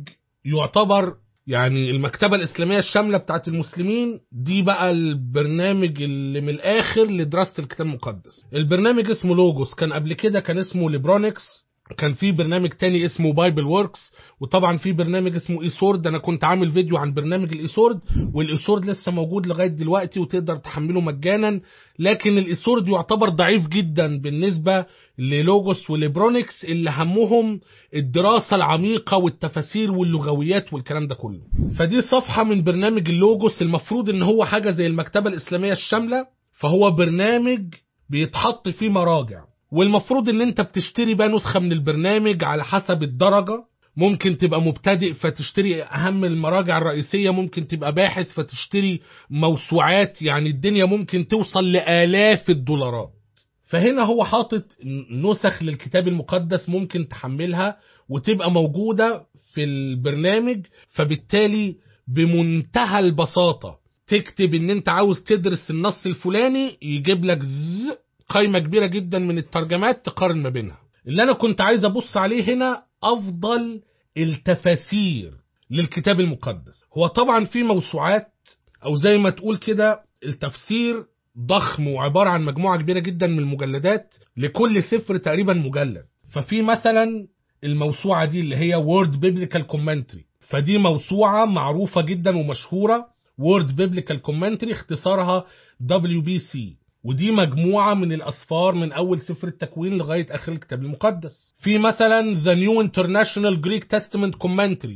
يعتبر يعني المكتبة الإسلامية الشاملة بتاعت المسلمين دي بقى البرنامج اللي من الآخر لدراسة الكتاب المقدس البرنامج اسمه لوجوس كان قبل كده كان اسمه ليبرونكس كان في برنامج تاني اسمه بايبل ووركس وطبعا في برنامج اسمه ايسورد انا كنت عامل فيديو عن برنامج الايسورد والايسورد لسه موجود لغايه دلوقتي وتقدر تحمله مجانا لكن الايسورد يعتبر ضعيف جدا بالنسبه للوجوس وليبرونكس اللي همهم الدراسه العميقه والتفاسير واللغويات والكلام ده كله فدي صفحه من برنامج اللوجوس المفروض ان هو حاجه زي المكتبه الاسلاميه الشامله فهو برنامج بيتحط فيه مراجع والمفروض ان انت بتشتري بقى نسخة من البرنامج على حسب الدرجة ممكن تبقى مبتدئ فتشتري اهم المراجع الرئيسية ممكن تبقى باحث فتشتري موسوعات يعني الدنيا ممكن توصل لآلاف الدولارات فهنا هو حاطط نسخ للكتاب المقدس ممكن تحملها وتبقى موجودة في البرنامج فبالتالي بمنتهى البساطة تكتب ان انت عاوز تدرس النص الفلاني يجيب لك ز قائمة كبيرة جدا من الترجمات تقارن ما بينها اللي انا كنت عايز ابص عليه هنا افضل التفاسير للكتاب المقدس هو طبعا في موسوعات او زي ما تقول كده التفسير ضخم وعبارة عن مجموعة كبيرة جدا من المجلدات لكل سفر تقريبا مجلد ففي مثلا الموسوعة دي اللي هي Word Biblical Commentary فدي موسوعة معروفة جدا ومشهورة Word Biblical Commentary اختصارها WBC ودي مجموعة من الأسفار من أول سفر التكوين لغاية آخر الكتاب المقدس في مثلا The New International Greek Testament Commentary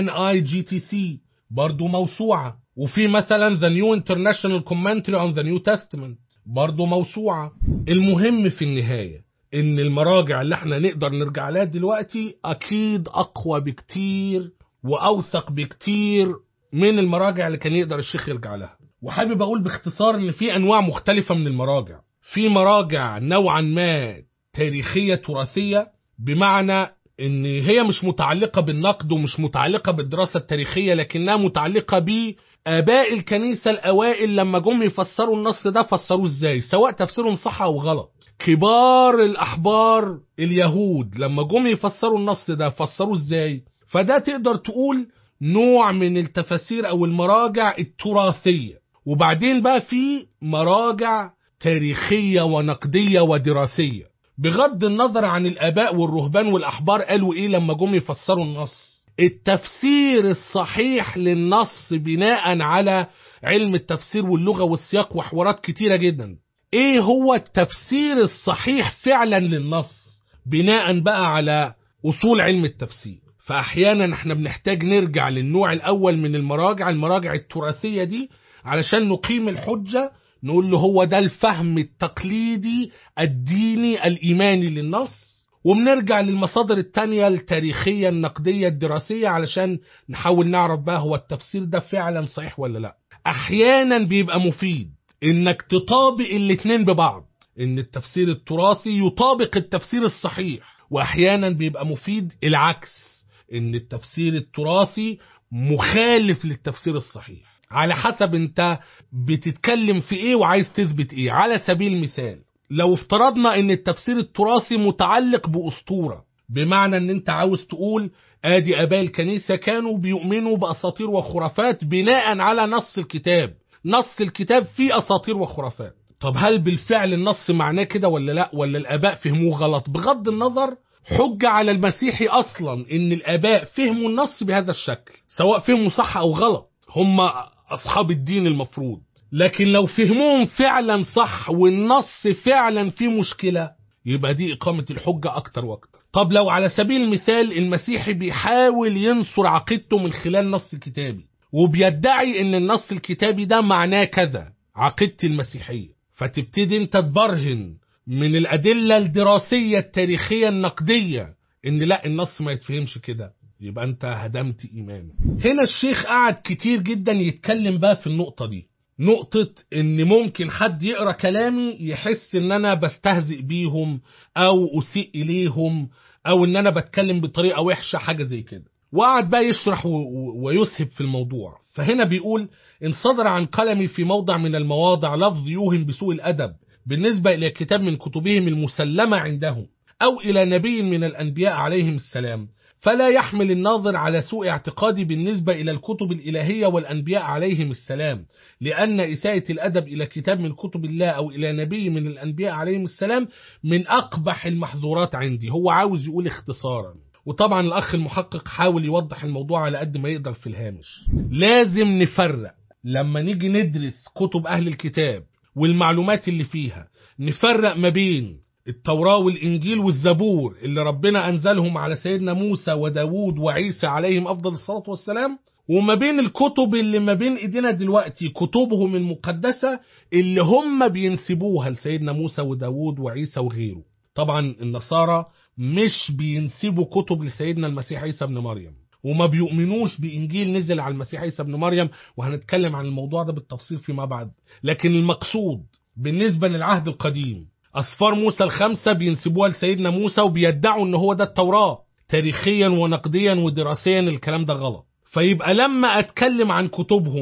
NIGTC برضو موسوعة وفي مثلا The New International Commentary on the New Testament برضو موسوعة المهم في النهاية ان المراجع اللي احنا نقدر نرجع لها دلوقتي اكيد اقوى بكتير واوثق بكتير من المراجع اللي كان يقدر الشيخ يرجع لها وحابب اقول باختصار ان في انواع مختلفة من المراجع في مراجع نوعا ما تاريخية تراثية بمعنى ان هي مش متعلقة بالنقد ومش متعلقة بالدراسة التاريخية لكنها متعلقة بآباء الكنيسة الأوائل لما جم يفسروا النص ده فسروه ازاي سواء تفسيرهم صح أو غلط كبار الأحبار اليهود لما جم يفسروا النص ده فسروه ازاي فده تقدر تقول نوع من التفاسير أو المراجع التراثية وبعدين بقى في مراجع تاريخية ونقدية ودراسية بغض النظر عن الآباء والرهبان والأحبار قالوا إيه لما جم يفسروا النص التفسير الصحيح للنص بناء على علم التفسير واللغة والسياق وحوارات كتيرة جدا ايه هو التفسير الصحيح فعلا للنص بناء بقى على اصول علم التفسير فاحيانا احنا بنحتاج نرجع للنوع الاول من المراجع المراجع التراثية دي علشان نقيم الحجة نقول له هو ده الفهم التقليدي الديني الإيماني للنص وبنرجع للمصادر التانية التاريخية النقدية الدراسية علشان نحاول نعرف بقى هو التفسير ده فعلا صحيح ولا لا أحيانا بيبقى مفيد إنك تطابق الاتنين ببعض إن التفسير التراثي يطابق التفسير الصحيح وأحيانا بيبقى مفيد العكس إن التفسير التراثي مخالف للتفسير الصحيح على حسب انت بتتكلم في ايه وعايز تثبت ايه على سبيل المثال لو افترضنا ان التفسير التراثي متعلق باسطوره بمعنى ان انت عاوز تقول ادي اباء الكنيسه كانوا بيؤمنوا باساطير وخرافات بناء على نص الكتاب نص الكتاب فيه اساطير وخرافات طب هل بالفعل النص معناه كده ولا لا ولا الاباء فهموه غلط بغض النظر حجة على المسيحي أصلا إن الآباء فهموا النص بهذا الشكل سواء فهموا صح أو غلط هم أصحاب الدين المفروض لكن لو فهموهم فعلا صح والنص فعلا فيه مشكلة يبقى دي إقامة الحجة أكتر وأكتر طب لو على سبيل المثال المسيحي بيحاول ينصر عقيدته من خلال نص كتابي وبيدعي ان النص الكتابي ده معناه كذا عقيدتي المسيحية فتبتدي انت تبرهن من الأدلة الدراسية التاريخية النقدية ان لا النص ما يتفهمش كده يبقى انت هدمت ايمانه هنا الشيخ قعد كتير جدا يتكلم بقى في النقطة دي نقطة ان ممكن حد يقرأ كلامي يحس ان انا بستهزئ بيهم او اسيء اليهم او ان انا بتكلم بطريقة وحشة حاجة زي كده وقعد بقى يشرح و- و- ويسهب في الموضوع فهنا بيقول إن صدر عن قلمي في موضع من المواضع لفظ يوهم بسوء الأدب بالنسبة إلى كتاب من كتبهم المسلمة عندهم أو إلى نبي من الأنبياء عليهم السلام فلا يحمل الناظر على سوء اعتقادي بالنسبة إلى الكتب الإلهية والأنبياء عليهم السلام لأن إساءة الأدب إلى كتاب من كتب الله أو إلى نبي من الأنبياء عليهم السلام من أقبح المحظورات عندي هو عاوز يقول اختصارا وطبعا الأخ المحقق حاول يوضح الموضوع على قد ما يقدر في الهامش لازم نفرق لما نيجي ندرس كتب أهل الكتاب والمعلومات اللي فيها نفرق ما بين التوراة والإنجيل والزبور اللي ربنا أنزلهم على سيدنا موسى وداود وعيسى عليهم أفضل الصلاة والسلام وما بين الكتب اللي ما بين ايدينا دلوقتي كتبهم المقدسة اللي هم بينسبوها لسيدنا موسى وداود وعيسى وغيره طبعا النصارى مش بينسبوا كتب لسيدنا المسيح عيسى ابن مريم وما بيؤمنوش بإنجيل نزل على المسيح عيسى ابن مريم وهنتكلم عن الموضوع ده بالتفصيل فيما بعد لكن المقصود بالنسبة للعهد القديم أسفار موسى الخمسة بينسبوها لسيدنا موسى وبيدعوا إن هو ده التوراة تاريخيا ونقديا ودراسيا الكلام ده غلط فيبقى لما أتكلم عن كتبهم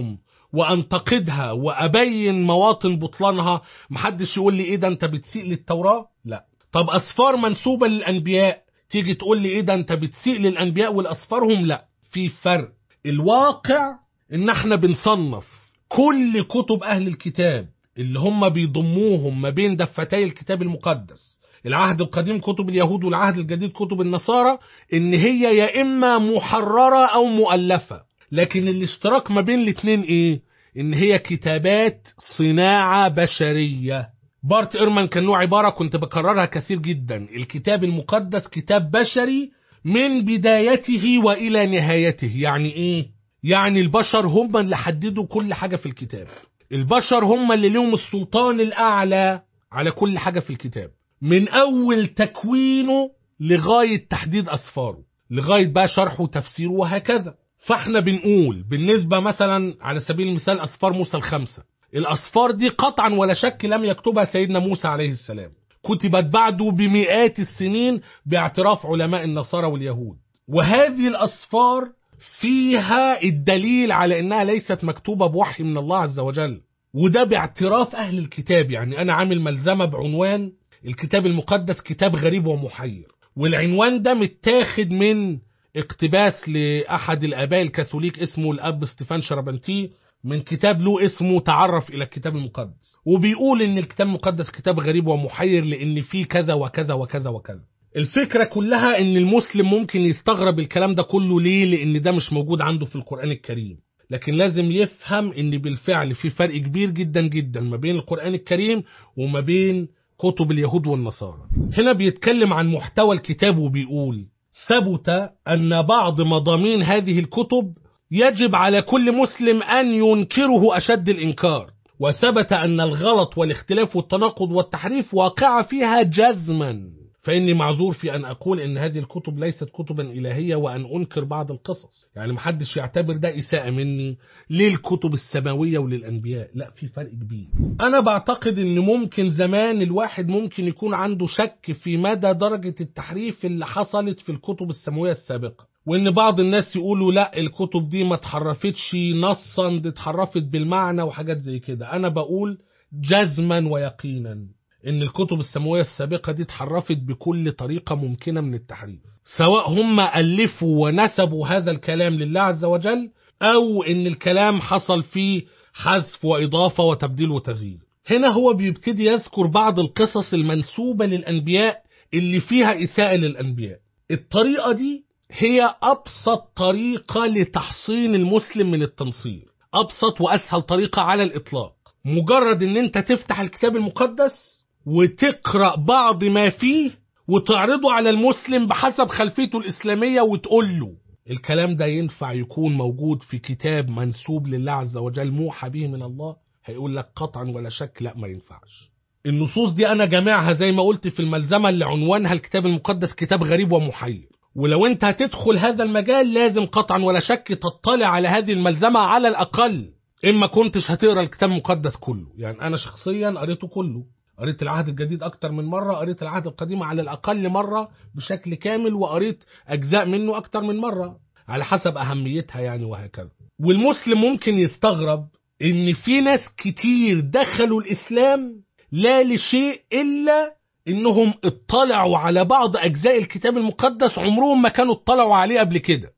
وانتقدها وابين مواطن بطلانها محدش يقول لي ايه ده انت بتسيء للتوراة لا طب اسفار منسوبة للانبياء تيجي تقول لي ايه ده انت بتسيء للانبياء والاسفارهم لا في فرق الواقع ان احنا بنصنف كل كتب اهل الكتاب اللي هم بيضموهم ما بين دفتي الكتاب المقدس العهد القديم كتب اليهود والعهد الجديد كتب النصارى ان هي يا اما محررة او مؤلفة لكن الاشتراك ما بين الاتنين ايه ان هي كتابات صناعة بشرية بارت ايرمان كان له عبارة كنت بكررها كثير جدا الكتاب المقدس كتاب بشري من بدايته والى نهايته يعني ايه يعني البشر هم اللي حددوا كل حاجة في الكتاب البشر هم اللي لهم السلطان الاعلى على كل حاجة في الكتاب من اول تكوينه لغاية تحديد اسفاره لغاية بقى شرحه وتفسيره وهكذا فاحنا بنقول بالنسبة مثلا على سبيل المثال اسفار موسى الخمسة الاسفار دي قطعا ولا شك لم يكتبها سيدنا موسى عليه السلام كتبت بعده بمئات السنين باعتراف علماء النصارى واليهود وهذه الاسفار فيها الدليل على انها ليست مكتوبة بوحي من الله عز وجل وده باعتراف اهل الكتاب يعني انا عامل ملزمة بعنوان الكتاب المقدس كتاب غريب ومحير والعنوان ده متاخد من اقتباس لأحد الآباء الكاثوليك اسمه الأب ستيفان شربنتي من كتاب له اسمه تعرف إلى الكتاب المقدس وبيقول إن الكتاب المقدس كتاب غريب ومحير لأن فيه كذا وكذا وكذا وكذا الفكرة كلها إن المسلم ممكن يستغرب الكلام ده كله ليه لأن ده مش موجود عنده في القرآن الكريم لكن لازم يفهم إن بالفعل في فرق كبير جدا جدا ما بين القرآن الكريم وما بين كتب اليهود والنصارى هنا بيتكلم عن محتوى الكتاب وبيقول ثبت أن بعض مضامين هذه الكتب يجب على كل مسلم أن ينكره أشد الإنكار وثبت أن الغلط والاختلاف والتناقض والتحريف واقع فيها جزما فإني معذور في أن أقول أن هذه الكتب ليست كتبا إلهية وأن أنكر بعض القصص يعني محدش يعتبر ده إساءة مني للكتب السماوية وللأنبياء لا في فرق كبير أنا بعتقد أن ممكن زمان الواحد ممكن يكون عنده شك في مدى درجة التحريف اللي حصلت في الكتب السماوية السابقة وان بعض الناس يقولوا لا الكتب دي ما اتحرفتش نصا دي اتحرفت بالمعنى وحاجات زي كده انا بقول جزما ويقينا ان الكتب السماويه السابقه دي اتحرفت بكل طريقه ممكنه من التحريف سواء هم الفوا ونسبوا هذا الكلام لله عز وجل او ان الكلام حصل فيه حذف واضافه وتبديل وتغيير هنا هو بيبتدي يذكر بعض القصص المنسوبه للانبياء اللي فيها اساءه للانبياء الطريقه دي هي ابسط طريقه لتحصين المسلم من التنصير ابسط واسهل طريقه على الاطلاق مجرد ان انت تفتح الكتاب المقدس وتقرأ بعض ما فيه وتعرضه على المسلم بحسب خلفيته الإسلامية وتقول له الكلام ده ينفع يكون موجود في كتاب منسوب لله عز وجل موحى به من الله هيقول لك قطعا ولا شك لا ما ينفعش النصوص دي أنا جامعها زي ما قلت في الملزمة اللي عنوانها الكتاب المقدس كتاب غريب ومحير ولو انت هتدخل هذا المجال لازم قطعا ولا شك تطلع على هذه الملزمة على الأقل إما كنتش هتقرأ الكتاب المقدس كله يعني أنا شخصيا قريته كله قريت العهد الجديد أكتر من مرة قريت العهد القديم على الأقل مرة بشكل كامل وقريت أجزاء منه أكتر من مرة على حسب أهميتها يعني وهكذا والمسلم ممكن يستغرب إن في ناس كتير دخلوا الإسلام لا لشيء إلا إنهم اطلعوا على بعض أجزاء الكتاب المقدس عمرهم ما كانوا اطلعوا عليه قبل كده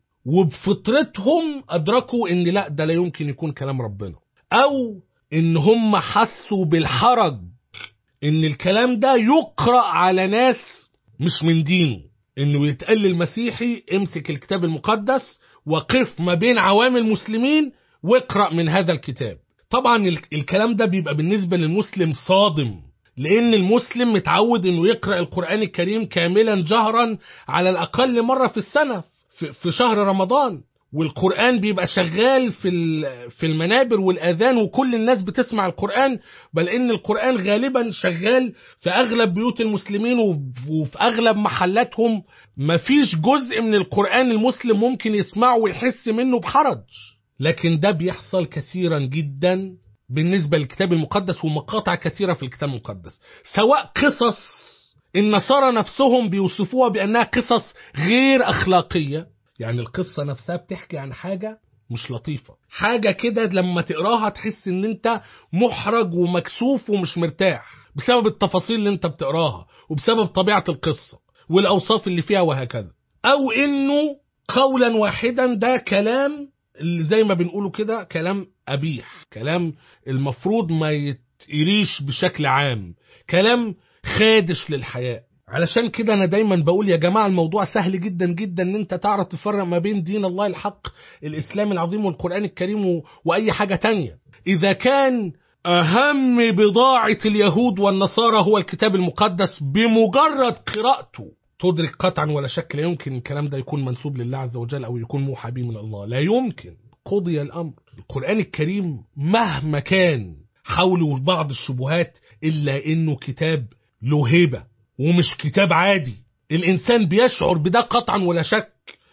وبفطرتهم أدركوا إن لا ده لا يمكن يكون كلام ربنا أو إن هم حسوا بالحرج ان الكلام ده يقرأ على ناس مش من دينه انه يتقال للمسيحي امسك الكتاب المقدس وقف ما بين عوام المسلمين واقرأ من هذا الكتاب طبعا الكلام ده بيبقى بالنسبة للمسلم صادم لان المسلم متعود انه يقرأ القرآن الكريم كاملا جهرا على الاقل مرة في السنة في شهر رمضان والقرآن بيبقى شغال في في المنابر والآذان وكل الناس بتسمع القرآن بل إن القرآن غالبا شغال في أغلب بيوت المسلمين وفي أغلب محلاتهم مفيش جزء من القرآن المسلم ممكن يسمعه ويحس منه بحرج لكن ده بيحصل كثيرا جدا بالنسبة للكتاب المقدس ومقاطع كثيرة في الكتاب المقدس سواء قصص النصارى نفسهم بيوصفوها بأنها قصص غير أخلاقية يعني القصة نفسها بتحكي عن حاجة مش لطيفة حاجة كده لما تقراها تحس ان انت محرج ومكسوف ومش مرتاح بسبب التفاصيل اللي انت بتقراها وبسبب طبيعة القصة والأوصاف اللي فيها وهكذا أو إنه قولا واحدا ده كلام اللي زي ما بنقوله كده كلام قبيح كلام المفروض ما يتقريش بشكل عام كلام خادش للحياة علشان كده انا دايما بقول يا جماعه الموضوع سهل جدا جدا ان انت تعرف تفرق ما بين دين الله الحق الاسلام العظيم والقران الكريم و... واي حاجه تانية اذا كان اهم بضاعه اليهود والنصارى هو الكتاب المقدس بمجرد قراءته تدرك قطعا ولا شك لا يمكن الكلام ده يكون منسوب لله عز وجل او يكون موحى به من الله لا يمكن قضي الامر القران الكريم مهما كان حوله بعض الشبهات الا انه كتاب له هيبه ومش كتاب عادي الإنسان بيشعر بده قطعا ولا شك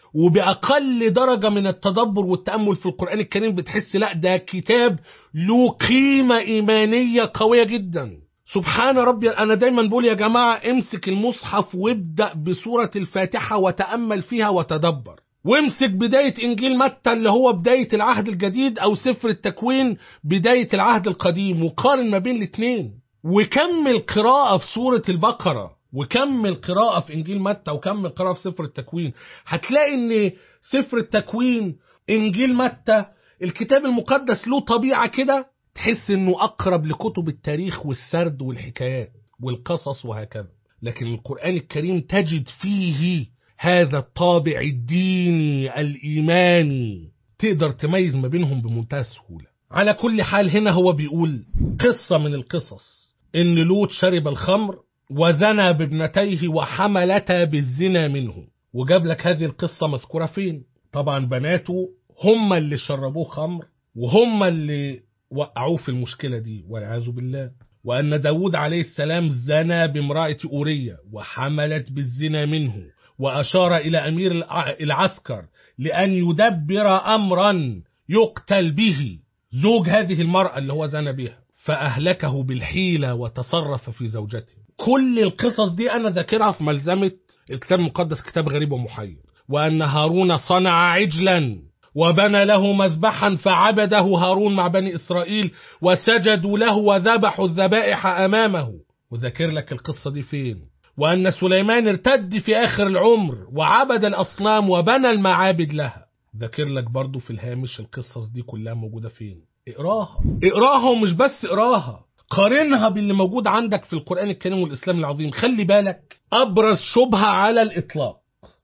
وبأقل درجة من التدبر والتأمل في القرآن الكريم بتحس لا ده كتاب له قيمة إيمانية قوية جدا سبحان ربي أنا دايما بقول يا جماعة امسك المصحف وابدأ بسورة الفاتحة وتأمل فيها وتدبر وامسك بداية إنجيل متى اللي هو بداية العهد الجديد أو سفر التكوين بداية العهد القديم وقارن ما بين الاتنين وكمل قراءة في سورة البقرة وكمل قراءة في إنجيل متى وكمل قراءة في سفر التكوين هتلاقي إن سفر التكوين إنجيل متى الكتاب المقدس له طبيعة كده تحس إنه أقرب لكتب التاريخ والسرد والحكايات والقصص وهكذا لكن القرآن الكريم تجد فيه هذا الطابع الديني الإيماني تقدر تميز ما بينهم بمنتهى السهولة على كل حال هنا هو بيقول قصة من القصص إن لوط شرب الخمر وزنى بابنتيه وحملتا بالزنا منه وجاب لك هذه القصة مذكورة فين طبعا بناته هم اللي شربوه خمر وهم اللي وقعوه في المشكلة دي والعياذ بالله وأن داود عليه السلام زنى بامرأة أورية وحملت بالزنا منه وأشار إلى أمير العسكر لأن يدبر أمرا يقتل به زوج هذه المرأة اللي هو زنى بها فأهلكه بالحيلة وتصرف في زوجته كل القصص دي أنا ذاكرها في ملزمة الكتاب المقدس كتاب غريب ومحير وأن هارون صنع عجلا وبنى له مذبحا فعبده هارون مع بني إسرائيل وسجدوا له وذبحوا الذبائح أمامه وذاكر لك القصة دي فين وأن سليمان ارتد في آخر العمر وعبد الأصنام وبنى المعابد لها ذاكر لك برضو في الهامش القصص دي كلها موجودة فين اقراها اقراها ومش بس اقراها قارنها باللي موجود عندك في القرآن الكريم والإسلام العظيم خلي بالك أبرز شبهة على الإطلاق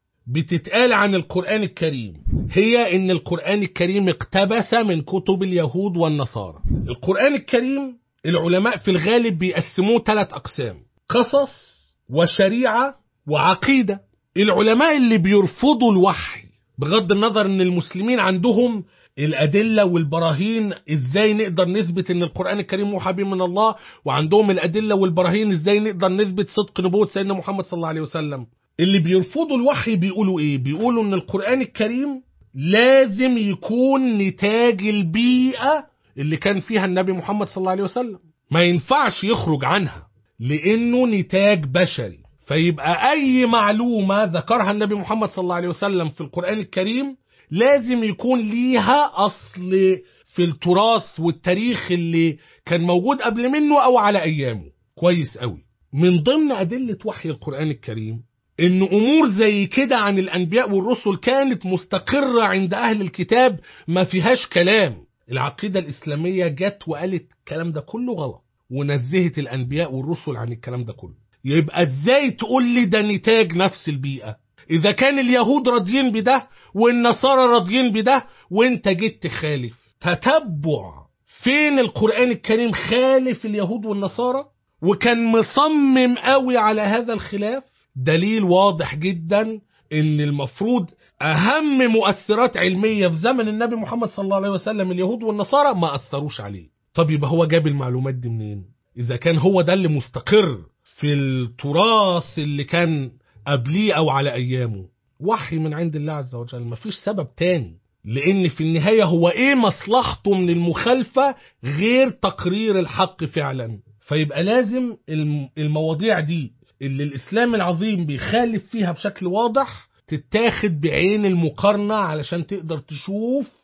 بتتقال عن القرآن الكريم هي إن القرآن الكريم اقتبس من كتب اليهود والنصارى القرآن الكريم العلماء في الغالب بيقسموه ثلاث أقسام قصص وشريعة وعقيدة العلماء اللي بيرفضوا الوحي بغض النظر ان المسلمين عندهم الأدلة والبراهين ازاي نقدر نثبت ان القرآن الكريم موحى به من الله وعندهم الأدلة والبراهين ازاي نقدر نثبت صدق نبوة سيدنا محمد صلى الله عليه وسلم اللي بيرفضوا الوحي بيقولوا ايه بيقولوا ان القرآن الكريم لازم يكون نتاج البيئة اللي كان فيها النبي محمد صلى الله عليه وسلم ما ينفعش يخرج عنها لانه نتاج بشري فيبقى اي معلومة ذكرها النبي محمد صلى الله عليه وسلم في القرآن الكريم لازم يكون ليها اصل في التراث والتاريخ اللي كان موجود قبل منه او على ايامه كويس قوي من ضمن ادله وحي القران الكريم ان امور زي كده عن الانبياء والرسل كانت مستقره عند اهل الكتاب ما فيهاش كلام العقيده الاسلاميه جت وقالت الكلام ده كله غلط ونزهت الانبياء والرسل عن الكلام ده كله يبقى ازاي تقول لي ده نتاج نفس البيئه اذا كان اليهود راضيين بده والنصارى راضيين بده وانت جيت تخالف تتبع فين القرآن الكريم خالف اليهود والنصارى وكان مصمم قوي على هذا الخلاف دليل واضح جدا ان المفروض اهم مؤثرات علمية في زمن النبي محمد صلى الله عليه وسلم اليهود والنصارى ما اثروش عليه طب يبقى هو جاب المعلومات دي منين اذا كان هو ده اللي مستقر في التراث اللي كان قبليه او على ايامه وحي من عند الله عز وجل مفيش سبب تاني لان في النهاية هو ايه مصلحته من المخالفة غير تقرير الحق فعلا فيبقى لازم المواضيع دي اللي الاسلام العظيم بيخالف فيها بشكل واضح تتاخد بعين المقارنة علشان تقدر تشوف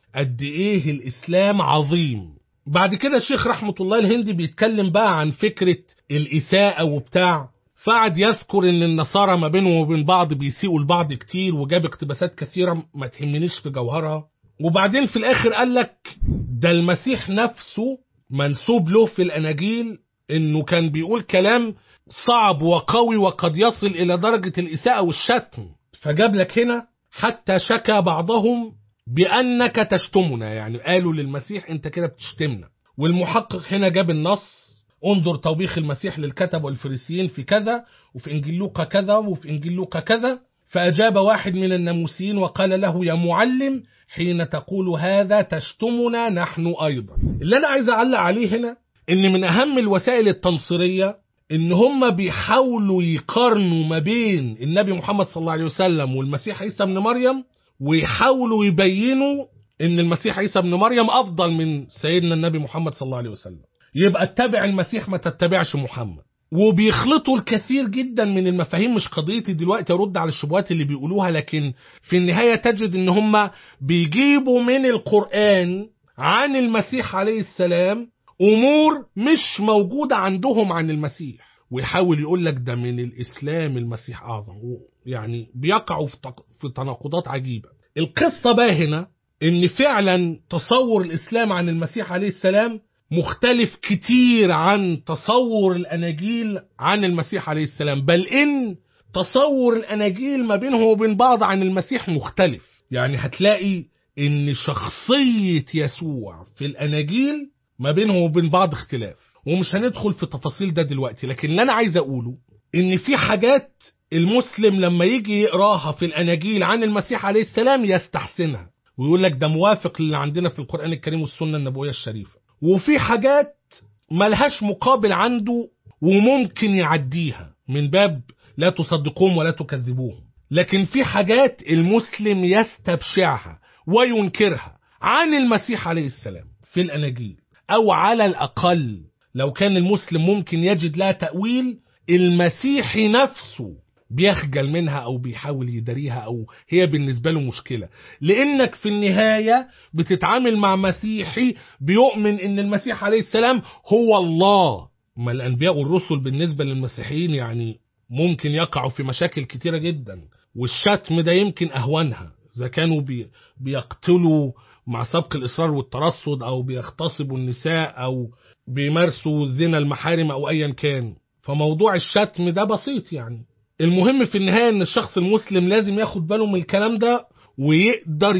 قد ايه الاسلام عظيم بعد كده الشيخ رحمة الله الهندي بيتكلم بقى عن فكرة الإساءة وبتاع فقعد يذكر ان النصارى ما بينهم وبين بعض بيسيئوا لبعض كتير وجاب اقتباسات كثيرة ما تهمنيش في جوهرها وبعدين في الاخر قال لك ده المسيح نفسه منسوب له في الاناجيل انه كان بيقول كلام صعب وقوي وقد يصل الى درجة الاساءة والشتم فجاب لك هنا حتى شكى بعضهم بانك تشتمنا يعني قالوا للمسيح انت كده بتشتمنا والمحقق هنا جاب النص انظر توبيخ المسيح للكتب والفريسيين في كذا وفي انجيل لوقا كذا وفي انجيل لوقا كذا فاجاب واحد من الناموسيين وقال له يا معلم حين تقول هذا تشتمنا نحن ايضا اللي انا عايز اعلق عليه هنا ان من اهم الوسائل التنصيريه ان هم بيحاولوا يقارنوا ما بين النبي محمد صلى الله عليه وسلم والمسيح عيسى ابن مريم ويحاولوا يبينوا ان المسيح عيسى ابن مريم افضل من سيدنا النبي محمد صلى الله عليه وسلم يبقى اتبع المسيح ما تتبعش محمد وبيخلطوا الكثير جدا من المفاهيم مش قضيتي دلوقتي ارد على الشبهات اللي بيقولوها لكن في النهايه تجد ان هم بيجيبوا من القران عن المسيح عليه السلام امور مش موجوده عندهم عن المسيح ويحاول يقول لك ده من الاسلام المسيح اعظم يعني بيقعوا في تق- في تناقضات عجيبه القصه بقى هنا ان فعلا تصور الاسلام عن المسيح عليه السلام مختلف كتير عن تصور الاناجيل عن المسيح عليه السلام بل ان تصور الاناجيل ما بينهم وبين بعض عن المسيح مختلف يعني هتلاقي ان شخصيه يسوع في الاناجيل ما بينهم وبين بعض اختلاف ومش هندخل في تفاصيل ده دلوقتي لكن اللي انا عايز اقوله ان في حاجات المسلم لما يجي يقراها في الاناجيل عن المسيح عليه السلام يستحسنها ويقول لك ده موافق للي عندنا في القران الكريم والسنه النبويه الشريفه وفي حاجات ملهاش مقابل عنده وممكن يعديها من باب لا تصدقوهم ولا تكذبوهم لكن في حاجات المسلم يستبشعها وينكرها عن المسيح عليه السلام في الأناجيل أو على الأقل لو كان المسلم ممكن يجد لها تأويل المسيحي نفسه بيخجل منها او بيحاول يداريها او هي بالنسبه له مشكله لانك في النهايه بتتعامل مع مسيحي بيؤمن ان المسيح عليه السلام هو الله ما الانبياء والرسل بالنسبه للمسيحيين يعني ممكن يقعوا في مشاكل كتيره جدا والشتم ده يمكن اهونها اذا كانوا بي بيقتلوا مع سبق الاصرار والترصد او بيغتصبوا النساء او بيمارسوا زنا المحارم او ايا كان فموضوع الشتم ده بسيط يعني المهم في النهاية ان الشخص المسلم لازم ياخد باله من الكلام ده ويقدر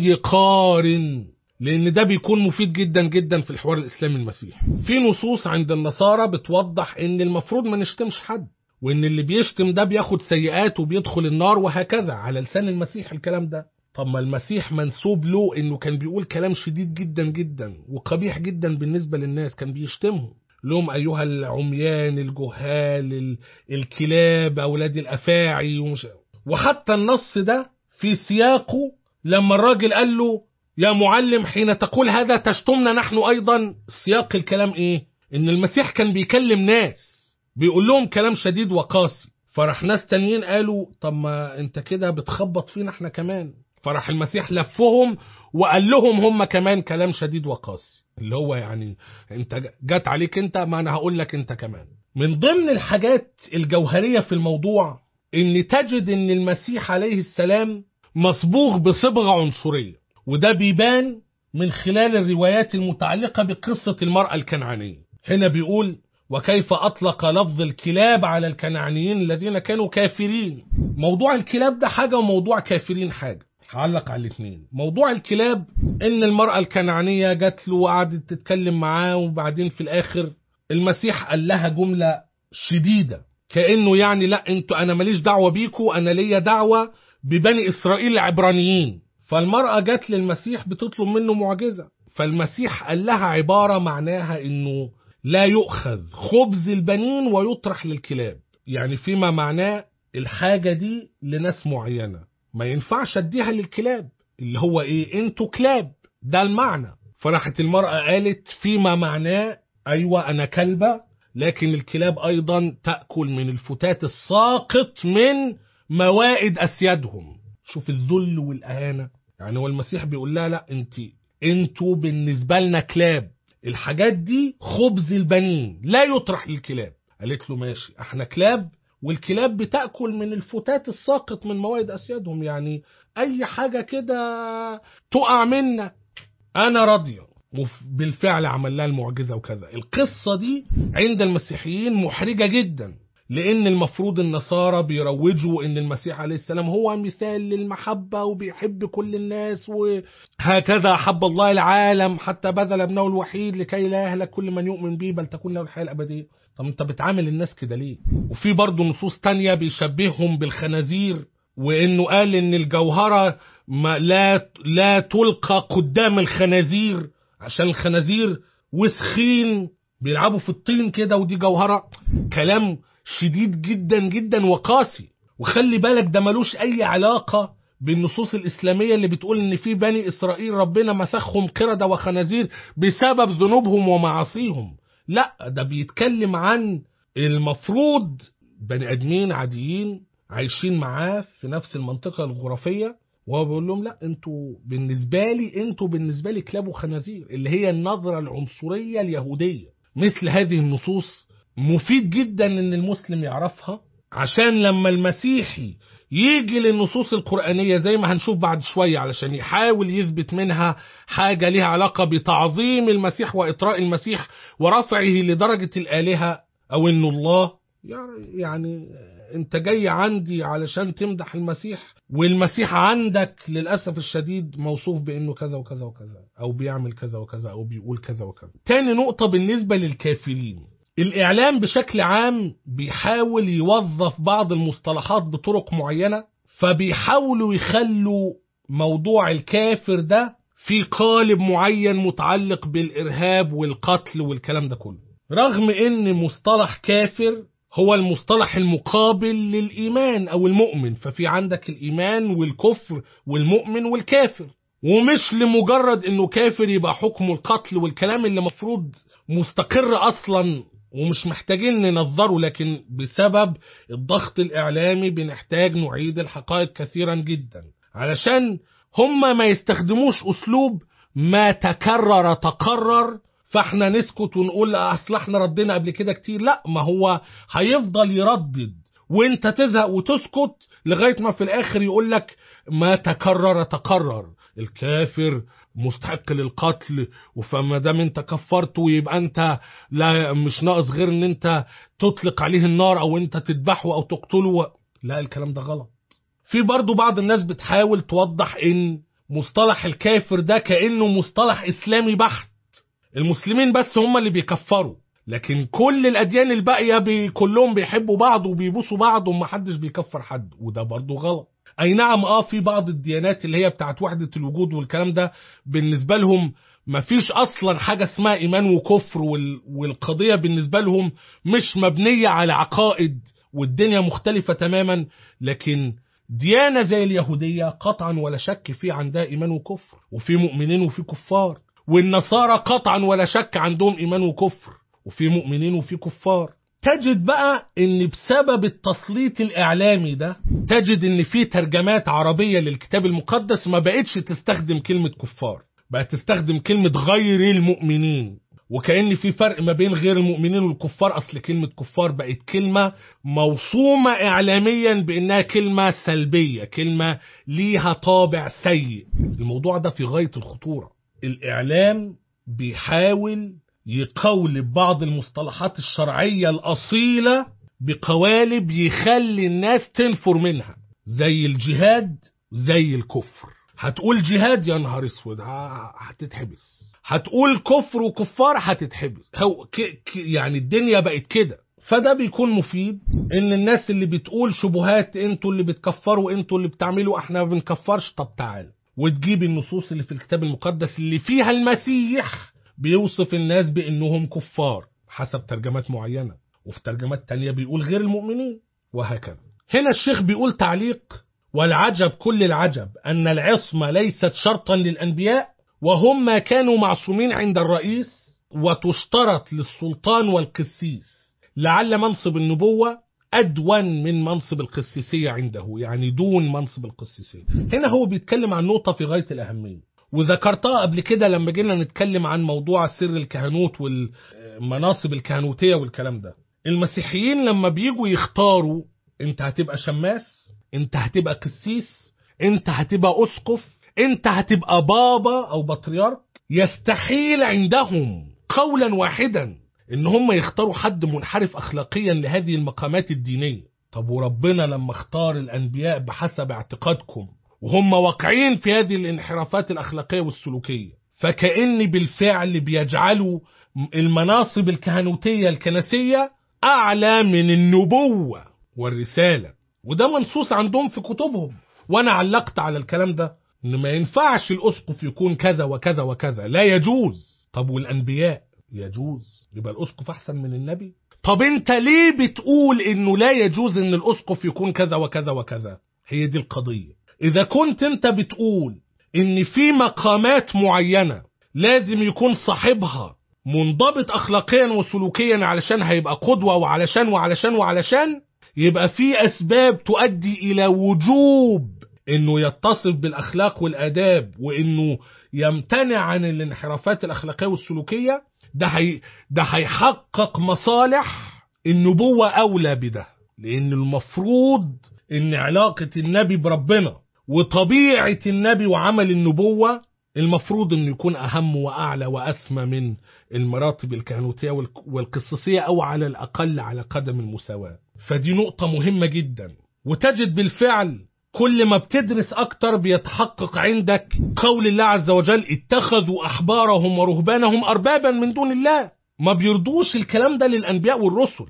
يقارن لان ده بيكون مفيد جدا جدا في الحوار الاسلامي المسيحي في نصوص عند النصارى بتوضح ان المفروض ما نشتمش حد وان اللي بيشتم ده بياخد سيئات وبيدخل النار وهكذا على لسان المسيح الكلام ده طب ما المسيح منسوب له انه كان بيقول كلام شديد جدا جدا وقبيح جدا بالنسبة للناس كان بيشتمهم لهم أيها العميان الجهال ال- الكلاب أولاد الأفاعي ومش وحتى النص ده في سياقه لما الراجل قال له يا معلم حين تقول هذا تشتمنا نحن أيضا سياق الكلام إيه إن المسيح كان بيكلم ناس بيقول لهم كلام شديد وقاسي فراح ناس تانيين قالوا طب ما انت كده بتخبط فينا احنا كمان فراح المسيح لفهم وقال لهم هم كمان كلام شديد وقاسي اللي هو يعني انت جات عليك انت ما انا هقول لك انت كمان من ضمن الحاجات الجوهرية في الموضوع ان تجد ان المسيح عليه السلام مصبوغ بصبغة عنصرية وده بيبان من خلال الروايات المتعلقة بقصة المرأة الكنعانية هنا بيقول وكيف أطلق لفظ الكلاب على الكنعانيين الذين كانوا كافرين موضوع الكلاب ده حاجة وموضوع كافرين حاجة هعلق على الاثنين موضوع الكلاب ان المرأة الكنعانية جات له وقعدت تتكلم معاه وبعدين في الاخر المسيح قال لها جملة شديدة كأنه يعني لا انتوا انا ماليش دعوة بيكوا انا ليا دعوة ببني اسرائيل العبرانيين فالمرأة جات للمسيح بتطلب منه معجزة فالمسيح قال لها عبارة معناها انه لا يؤخذ خبز البنين ويطرح للكلاب يعني فيما معناه الحاجة دي لناس معينة ما ينفعش اديها للكلاب اللي هو ايه انتوا كلاب ده المعنى فراحت المرأة قالت فيما معناه ايوه انا كلبة لكن الكلاب ايضا تأكل من الفتات الساقط من موائد اسيادهم شوف الذل والاهانة يعني هو المسيح بيقول لها لا انت انتوا بالنسبة لنا كلاب الحاجات دي خبز البنين لا يطرح للكلاب قالت له ماشي احنا كلاب والكلاب بتأكل من الفتات الساقط من موائد أسيادهم يعني أي حاجة كده تقع منا أنا راضية وبالفعل عمل لها المعجزة وكذا القصة دي عند المسيحيين محرجة جدا لأن المفروض النصارى بيروجوا إن المسيح عليه السلام هو مثال للمحبة وبيحب كل الناس وهكذا أحب الله العالم حتى بذل ابنه الوحيد لكي لا يهلك كل من يؤمن به بل تكون له الحياة الأبدية طب أنت بتعامل الناس كده ليه وفي برضه نصوص تانية بيشبههم بالخنازير وإنه قال إن الجوهرة ما لا لا تلقى قدام الخنازير عشان الخنازير وسخين بيلعبوا في الطين كده ودي جوهرة كلام شديد جدا جدا وقاسي وخلي بالك ده ملوش اي علاقة بالنصوص الإسلامية اللي بتقول إن في بني إسرائيل ربنا مسخهم قردة وخنازير بسبب ذنوبهم ومعاصيهم لا ده بيتكلم عن المفروض بني آدمين عاديين عايشين معاه في نفس المنطقة الجغرافية وهو بيقول لهم لا انتوا بالنسبة لي انتوا بالنسبة لي كلاب وخنازير اللي هي النظرة العنصرية اليهودية مثل هذه النصوص مفيد جدا ان المسلم يعرفها عشان لما المسيحي يجي للنصوص القرآنية زي ما هنشوف بعد شوية علشان يحاول يثبت منها حاجة لها علاقة بتعظيم المسيح وإطراء المسيح ورفعه لدرجة الآلهة أو إنه الله يعني انت جاي عندي علشان تمدح المسيح والمسيح عندك للأسف الشديد موصوف بأنه كذا وكذا وكذا أو بيعمل كذا وكذا أو بيقول كذا وكذا تاني نقطة بالنسبة للكافرين الإعلام بشكل عام بيحاول يوظف بعض المصطلحات بطرق معينة فبيحاولوا يخلوا موضوع الكافر ده في قالب معين متعلق بالإرهاب والقتل والكلام ده كله رغم ان مصطلح كافر هو المصطلح المقابل للإيمان أو المؤمن ففي عندك الإيمان والكفر والمؤمن والكافر ومش لمجرد انه كافر يبقى حكمه القتل والكلام اللي مفروض مستقر اصلا ومش محتاجين ننظره لكن بسبب الضغط الإعلامي بنحتاج نعيد الحقائق كثيرا جدا علشان هم ما يستخدموش أسلوب ما تكرر تقرر فاحنا نسكت ونقول اصل احنا ردينا قبل كده كتير لا ما هو هيفضل يردد وانت تزهق وتسكت لغاية ما في الاخر يقول لك ما تكرر تقرر الكافر مستحق للقتل فما دام انت كفرته يبقى انت لا مش ناقص غير ان انت تطلق عليه النار او انت تذبحه او تقتله لا الكلام ده غلط في برضو بعض الناس بتحاول توضح ان مصطلح الكافر ده كأنه مصطلح اسلامي بحت المسلمين بس هم اللي بيكفروا لكن كل الاديان الباقيه بي كلهم بيحبوا بعض وبيبوسوا بعض ومحدش بيكفر حد وده برضو غلط اي نعم اه في بعض الديانات اللي هي بتاعت وحدة الوجود والكلام ده بالنسبة لهم مفيش اصلا حاجة اسمها ايمان وكفر وال... والقضية بالنسبة لهم مش مبنية على عقائد والدنيا مختلفة تماما لكن ديانة زي اليهودية قطعا ولا شك في عندها ايمان وكفر وفي مؤمنين وفي كفار والنصارى قطعا ولا شك عندهم ايمان وكفر وفي مؤمنين وفي كفار تجد بقى ان بسبب التسليط الاعلامي ده تجد ان في ترجمات عربية للكتاب المقدس ما بقتش تستخدم كلمة كفار بقت تستخدم كلمة غير المؤمنين وكأن في فرق ما بين غير المؤمنين والكفار اصل كلمة كفار بقت كلمة موصومة اعلاميا بانها كلمة سلبية كلمة ليها طابع سيء الموضوع ده في غاية الخطورة الاعلام بيحاول يقولب بعض المصطلحات الشرعية الأصيلة بقوالب يخلي الناس تنفر منها زي الجهاد زي الكفر هتقول جهاد يا نهار اسود هتتحبس هتقول كفر وكفار هتتحبس هو ك ك يعني الدنيا بقت كده فده بيكون مفيد ان الناس اللي بتقول شبهات انتوا اللي بتكفروا انتوا اللي بتعملوا احنا ما بنكفرش طب تعال وتجيب النصوص اللي في الكتاب المقدس اللي فيها المسيح بيوصف الناس بأنهم كفار حسب ترجمات معينة وفي ترجمات تانية بيقول غير المؤمنين وهكذا هنا الشيخ بيقول تعليق والعجب كل العجب أن العصمة ليست شرطا للأنبياء وهم ما كانوا معصومين عند الرئيس وتشترط للسلطان والقسيس لعل منصب النبوة أدون من منصب القسيسية عنده يعني دون منصب القسيسية هنا هو بيتكلم عن نقطة في غاية الأهمية وذكرتها قبل كده لما جينا نتكلم عن موضوع سر الكهنوت والمناصب الكهنوتية والكلام ده المسيحيين لما بيجوا يختاروا انت هتبقى شماس انت هتبقى قسيس انت هتبقى اسقف انت هتبقى بابا او بطريرك يستحيل عندهم قولا واحدا ان هم يختاروا حد منحرف اخلاقيا لهذه المقامات الدينيه طب وربنا لما اختار الانبياء بحسب اعتقادكم وهم واقعين في هذه الانحرافات الاخلاقيه والسلوكيه فكأن بالفعل بيجعلوا المناصب الكهنوتيه الكنسيه اعلى من النبوه والرساله وده منصوص عندهم في كتبهم وانا علقت على الكلام ده ان ما ينفعش الاسقف يكون كذا وكذا وكذا لا يجوز طب والانبياء يجوز يبقى الاسقف احسن من النبي طب انت ليه بتقول انه لا يجوز ان الاسقف يكون كذا وكذا وكذا هي دي القضيه اذا كنت انت بتقول ان في مقامات معينه لازم يكون صاحبها منضبط اخلاقيا وسلوكيا علشان هيبقى قدوه وعلشان وعلشان وعلشان يبقى في اسباب تؤدي الى وجوب انه يتصف بالاخلاق والاداب وانه يمتنع عن الانحرافات الاخلاقيه والسلوكيه ده هي ده هيحقق مصالح النبوه اولى بده لان المفروض ان علاقه النبي بربنا وطبيعه النبي وعمل النبوه المفروض انه يكون اهم واعلى واسمى من المراتب الكهنوتيه والقصصيه او على الاقل على قدم المساواه فدي نقطه مهمه جدا وتجد بالفعل كل ما بتدرس أكتر بيتحقق عندك قول الله عز وجل اتخذوا أحبارهم ورهبانهم أربابا من دون الله ما بيرضوش الكلام ده للأنبياء والرسل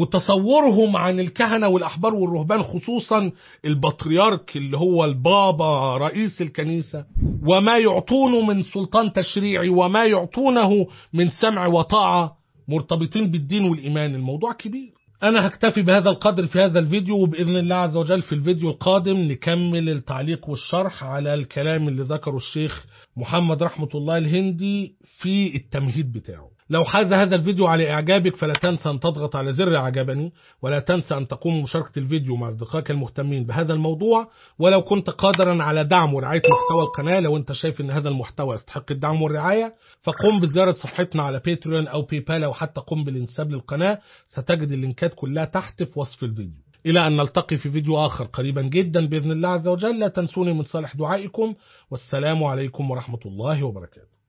وتصورهم عن الكهنة والأحبار والرهبان خصوصا البطريرك اللي هو البابا رئيس الكنيسة وما يعطونه من سلطان تشريعي وما يعطونه من سمع وطاعة مرتبطين بالدين والإيمان الموضوع كبير أنا هكتفي بهذا القدر في هذا الفيديو وبإذن الله عز وجل في الفيديو القادم نكمل التعليق والشرح على الكلام اللي ذكره الشيخ محمد رحمة الله الهندي في التمهيد بتاعه لو حاز هذا الفيديو على إعجابك فلا تنسى أن تضغط على زر إعجابني ولا تنسى أن تقوم بمشاركة الفيديو مع أصدقائك المهتمين بهذا الموضوع ولو كنت قادرا على دعم ورعاية محتوى القناة لو أنت شايف أن هذا المحتوى يستحق الدعم والرعاية فقم بزيارة صفحتنا على باتريون أو باي بال أو حتى قم بالانساب للقناة ستجد اللينكات كلها تحت في وصف الفيديو إلى أن نلتقي في فيديو آخر قريبا جدا بإذن الله عز وجل لا تنسوني من صالح دعائكم والسلام عليكم ورحمة الله وبركاته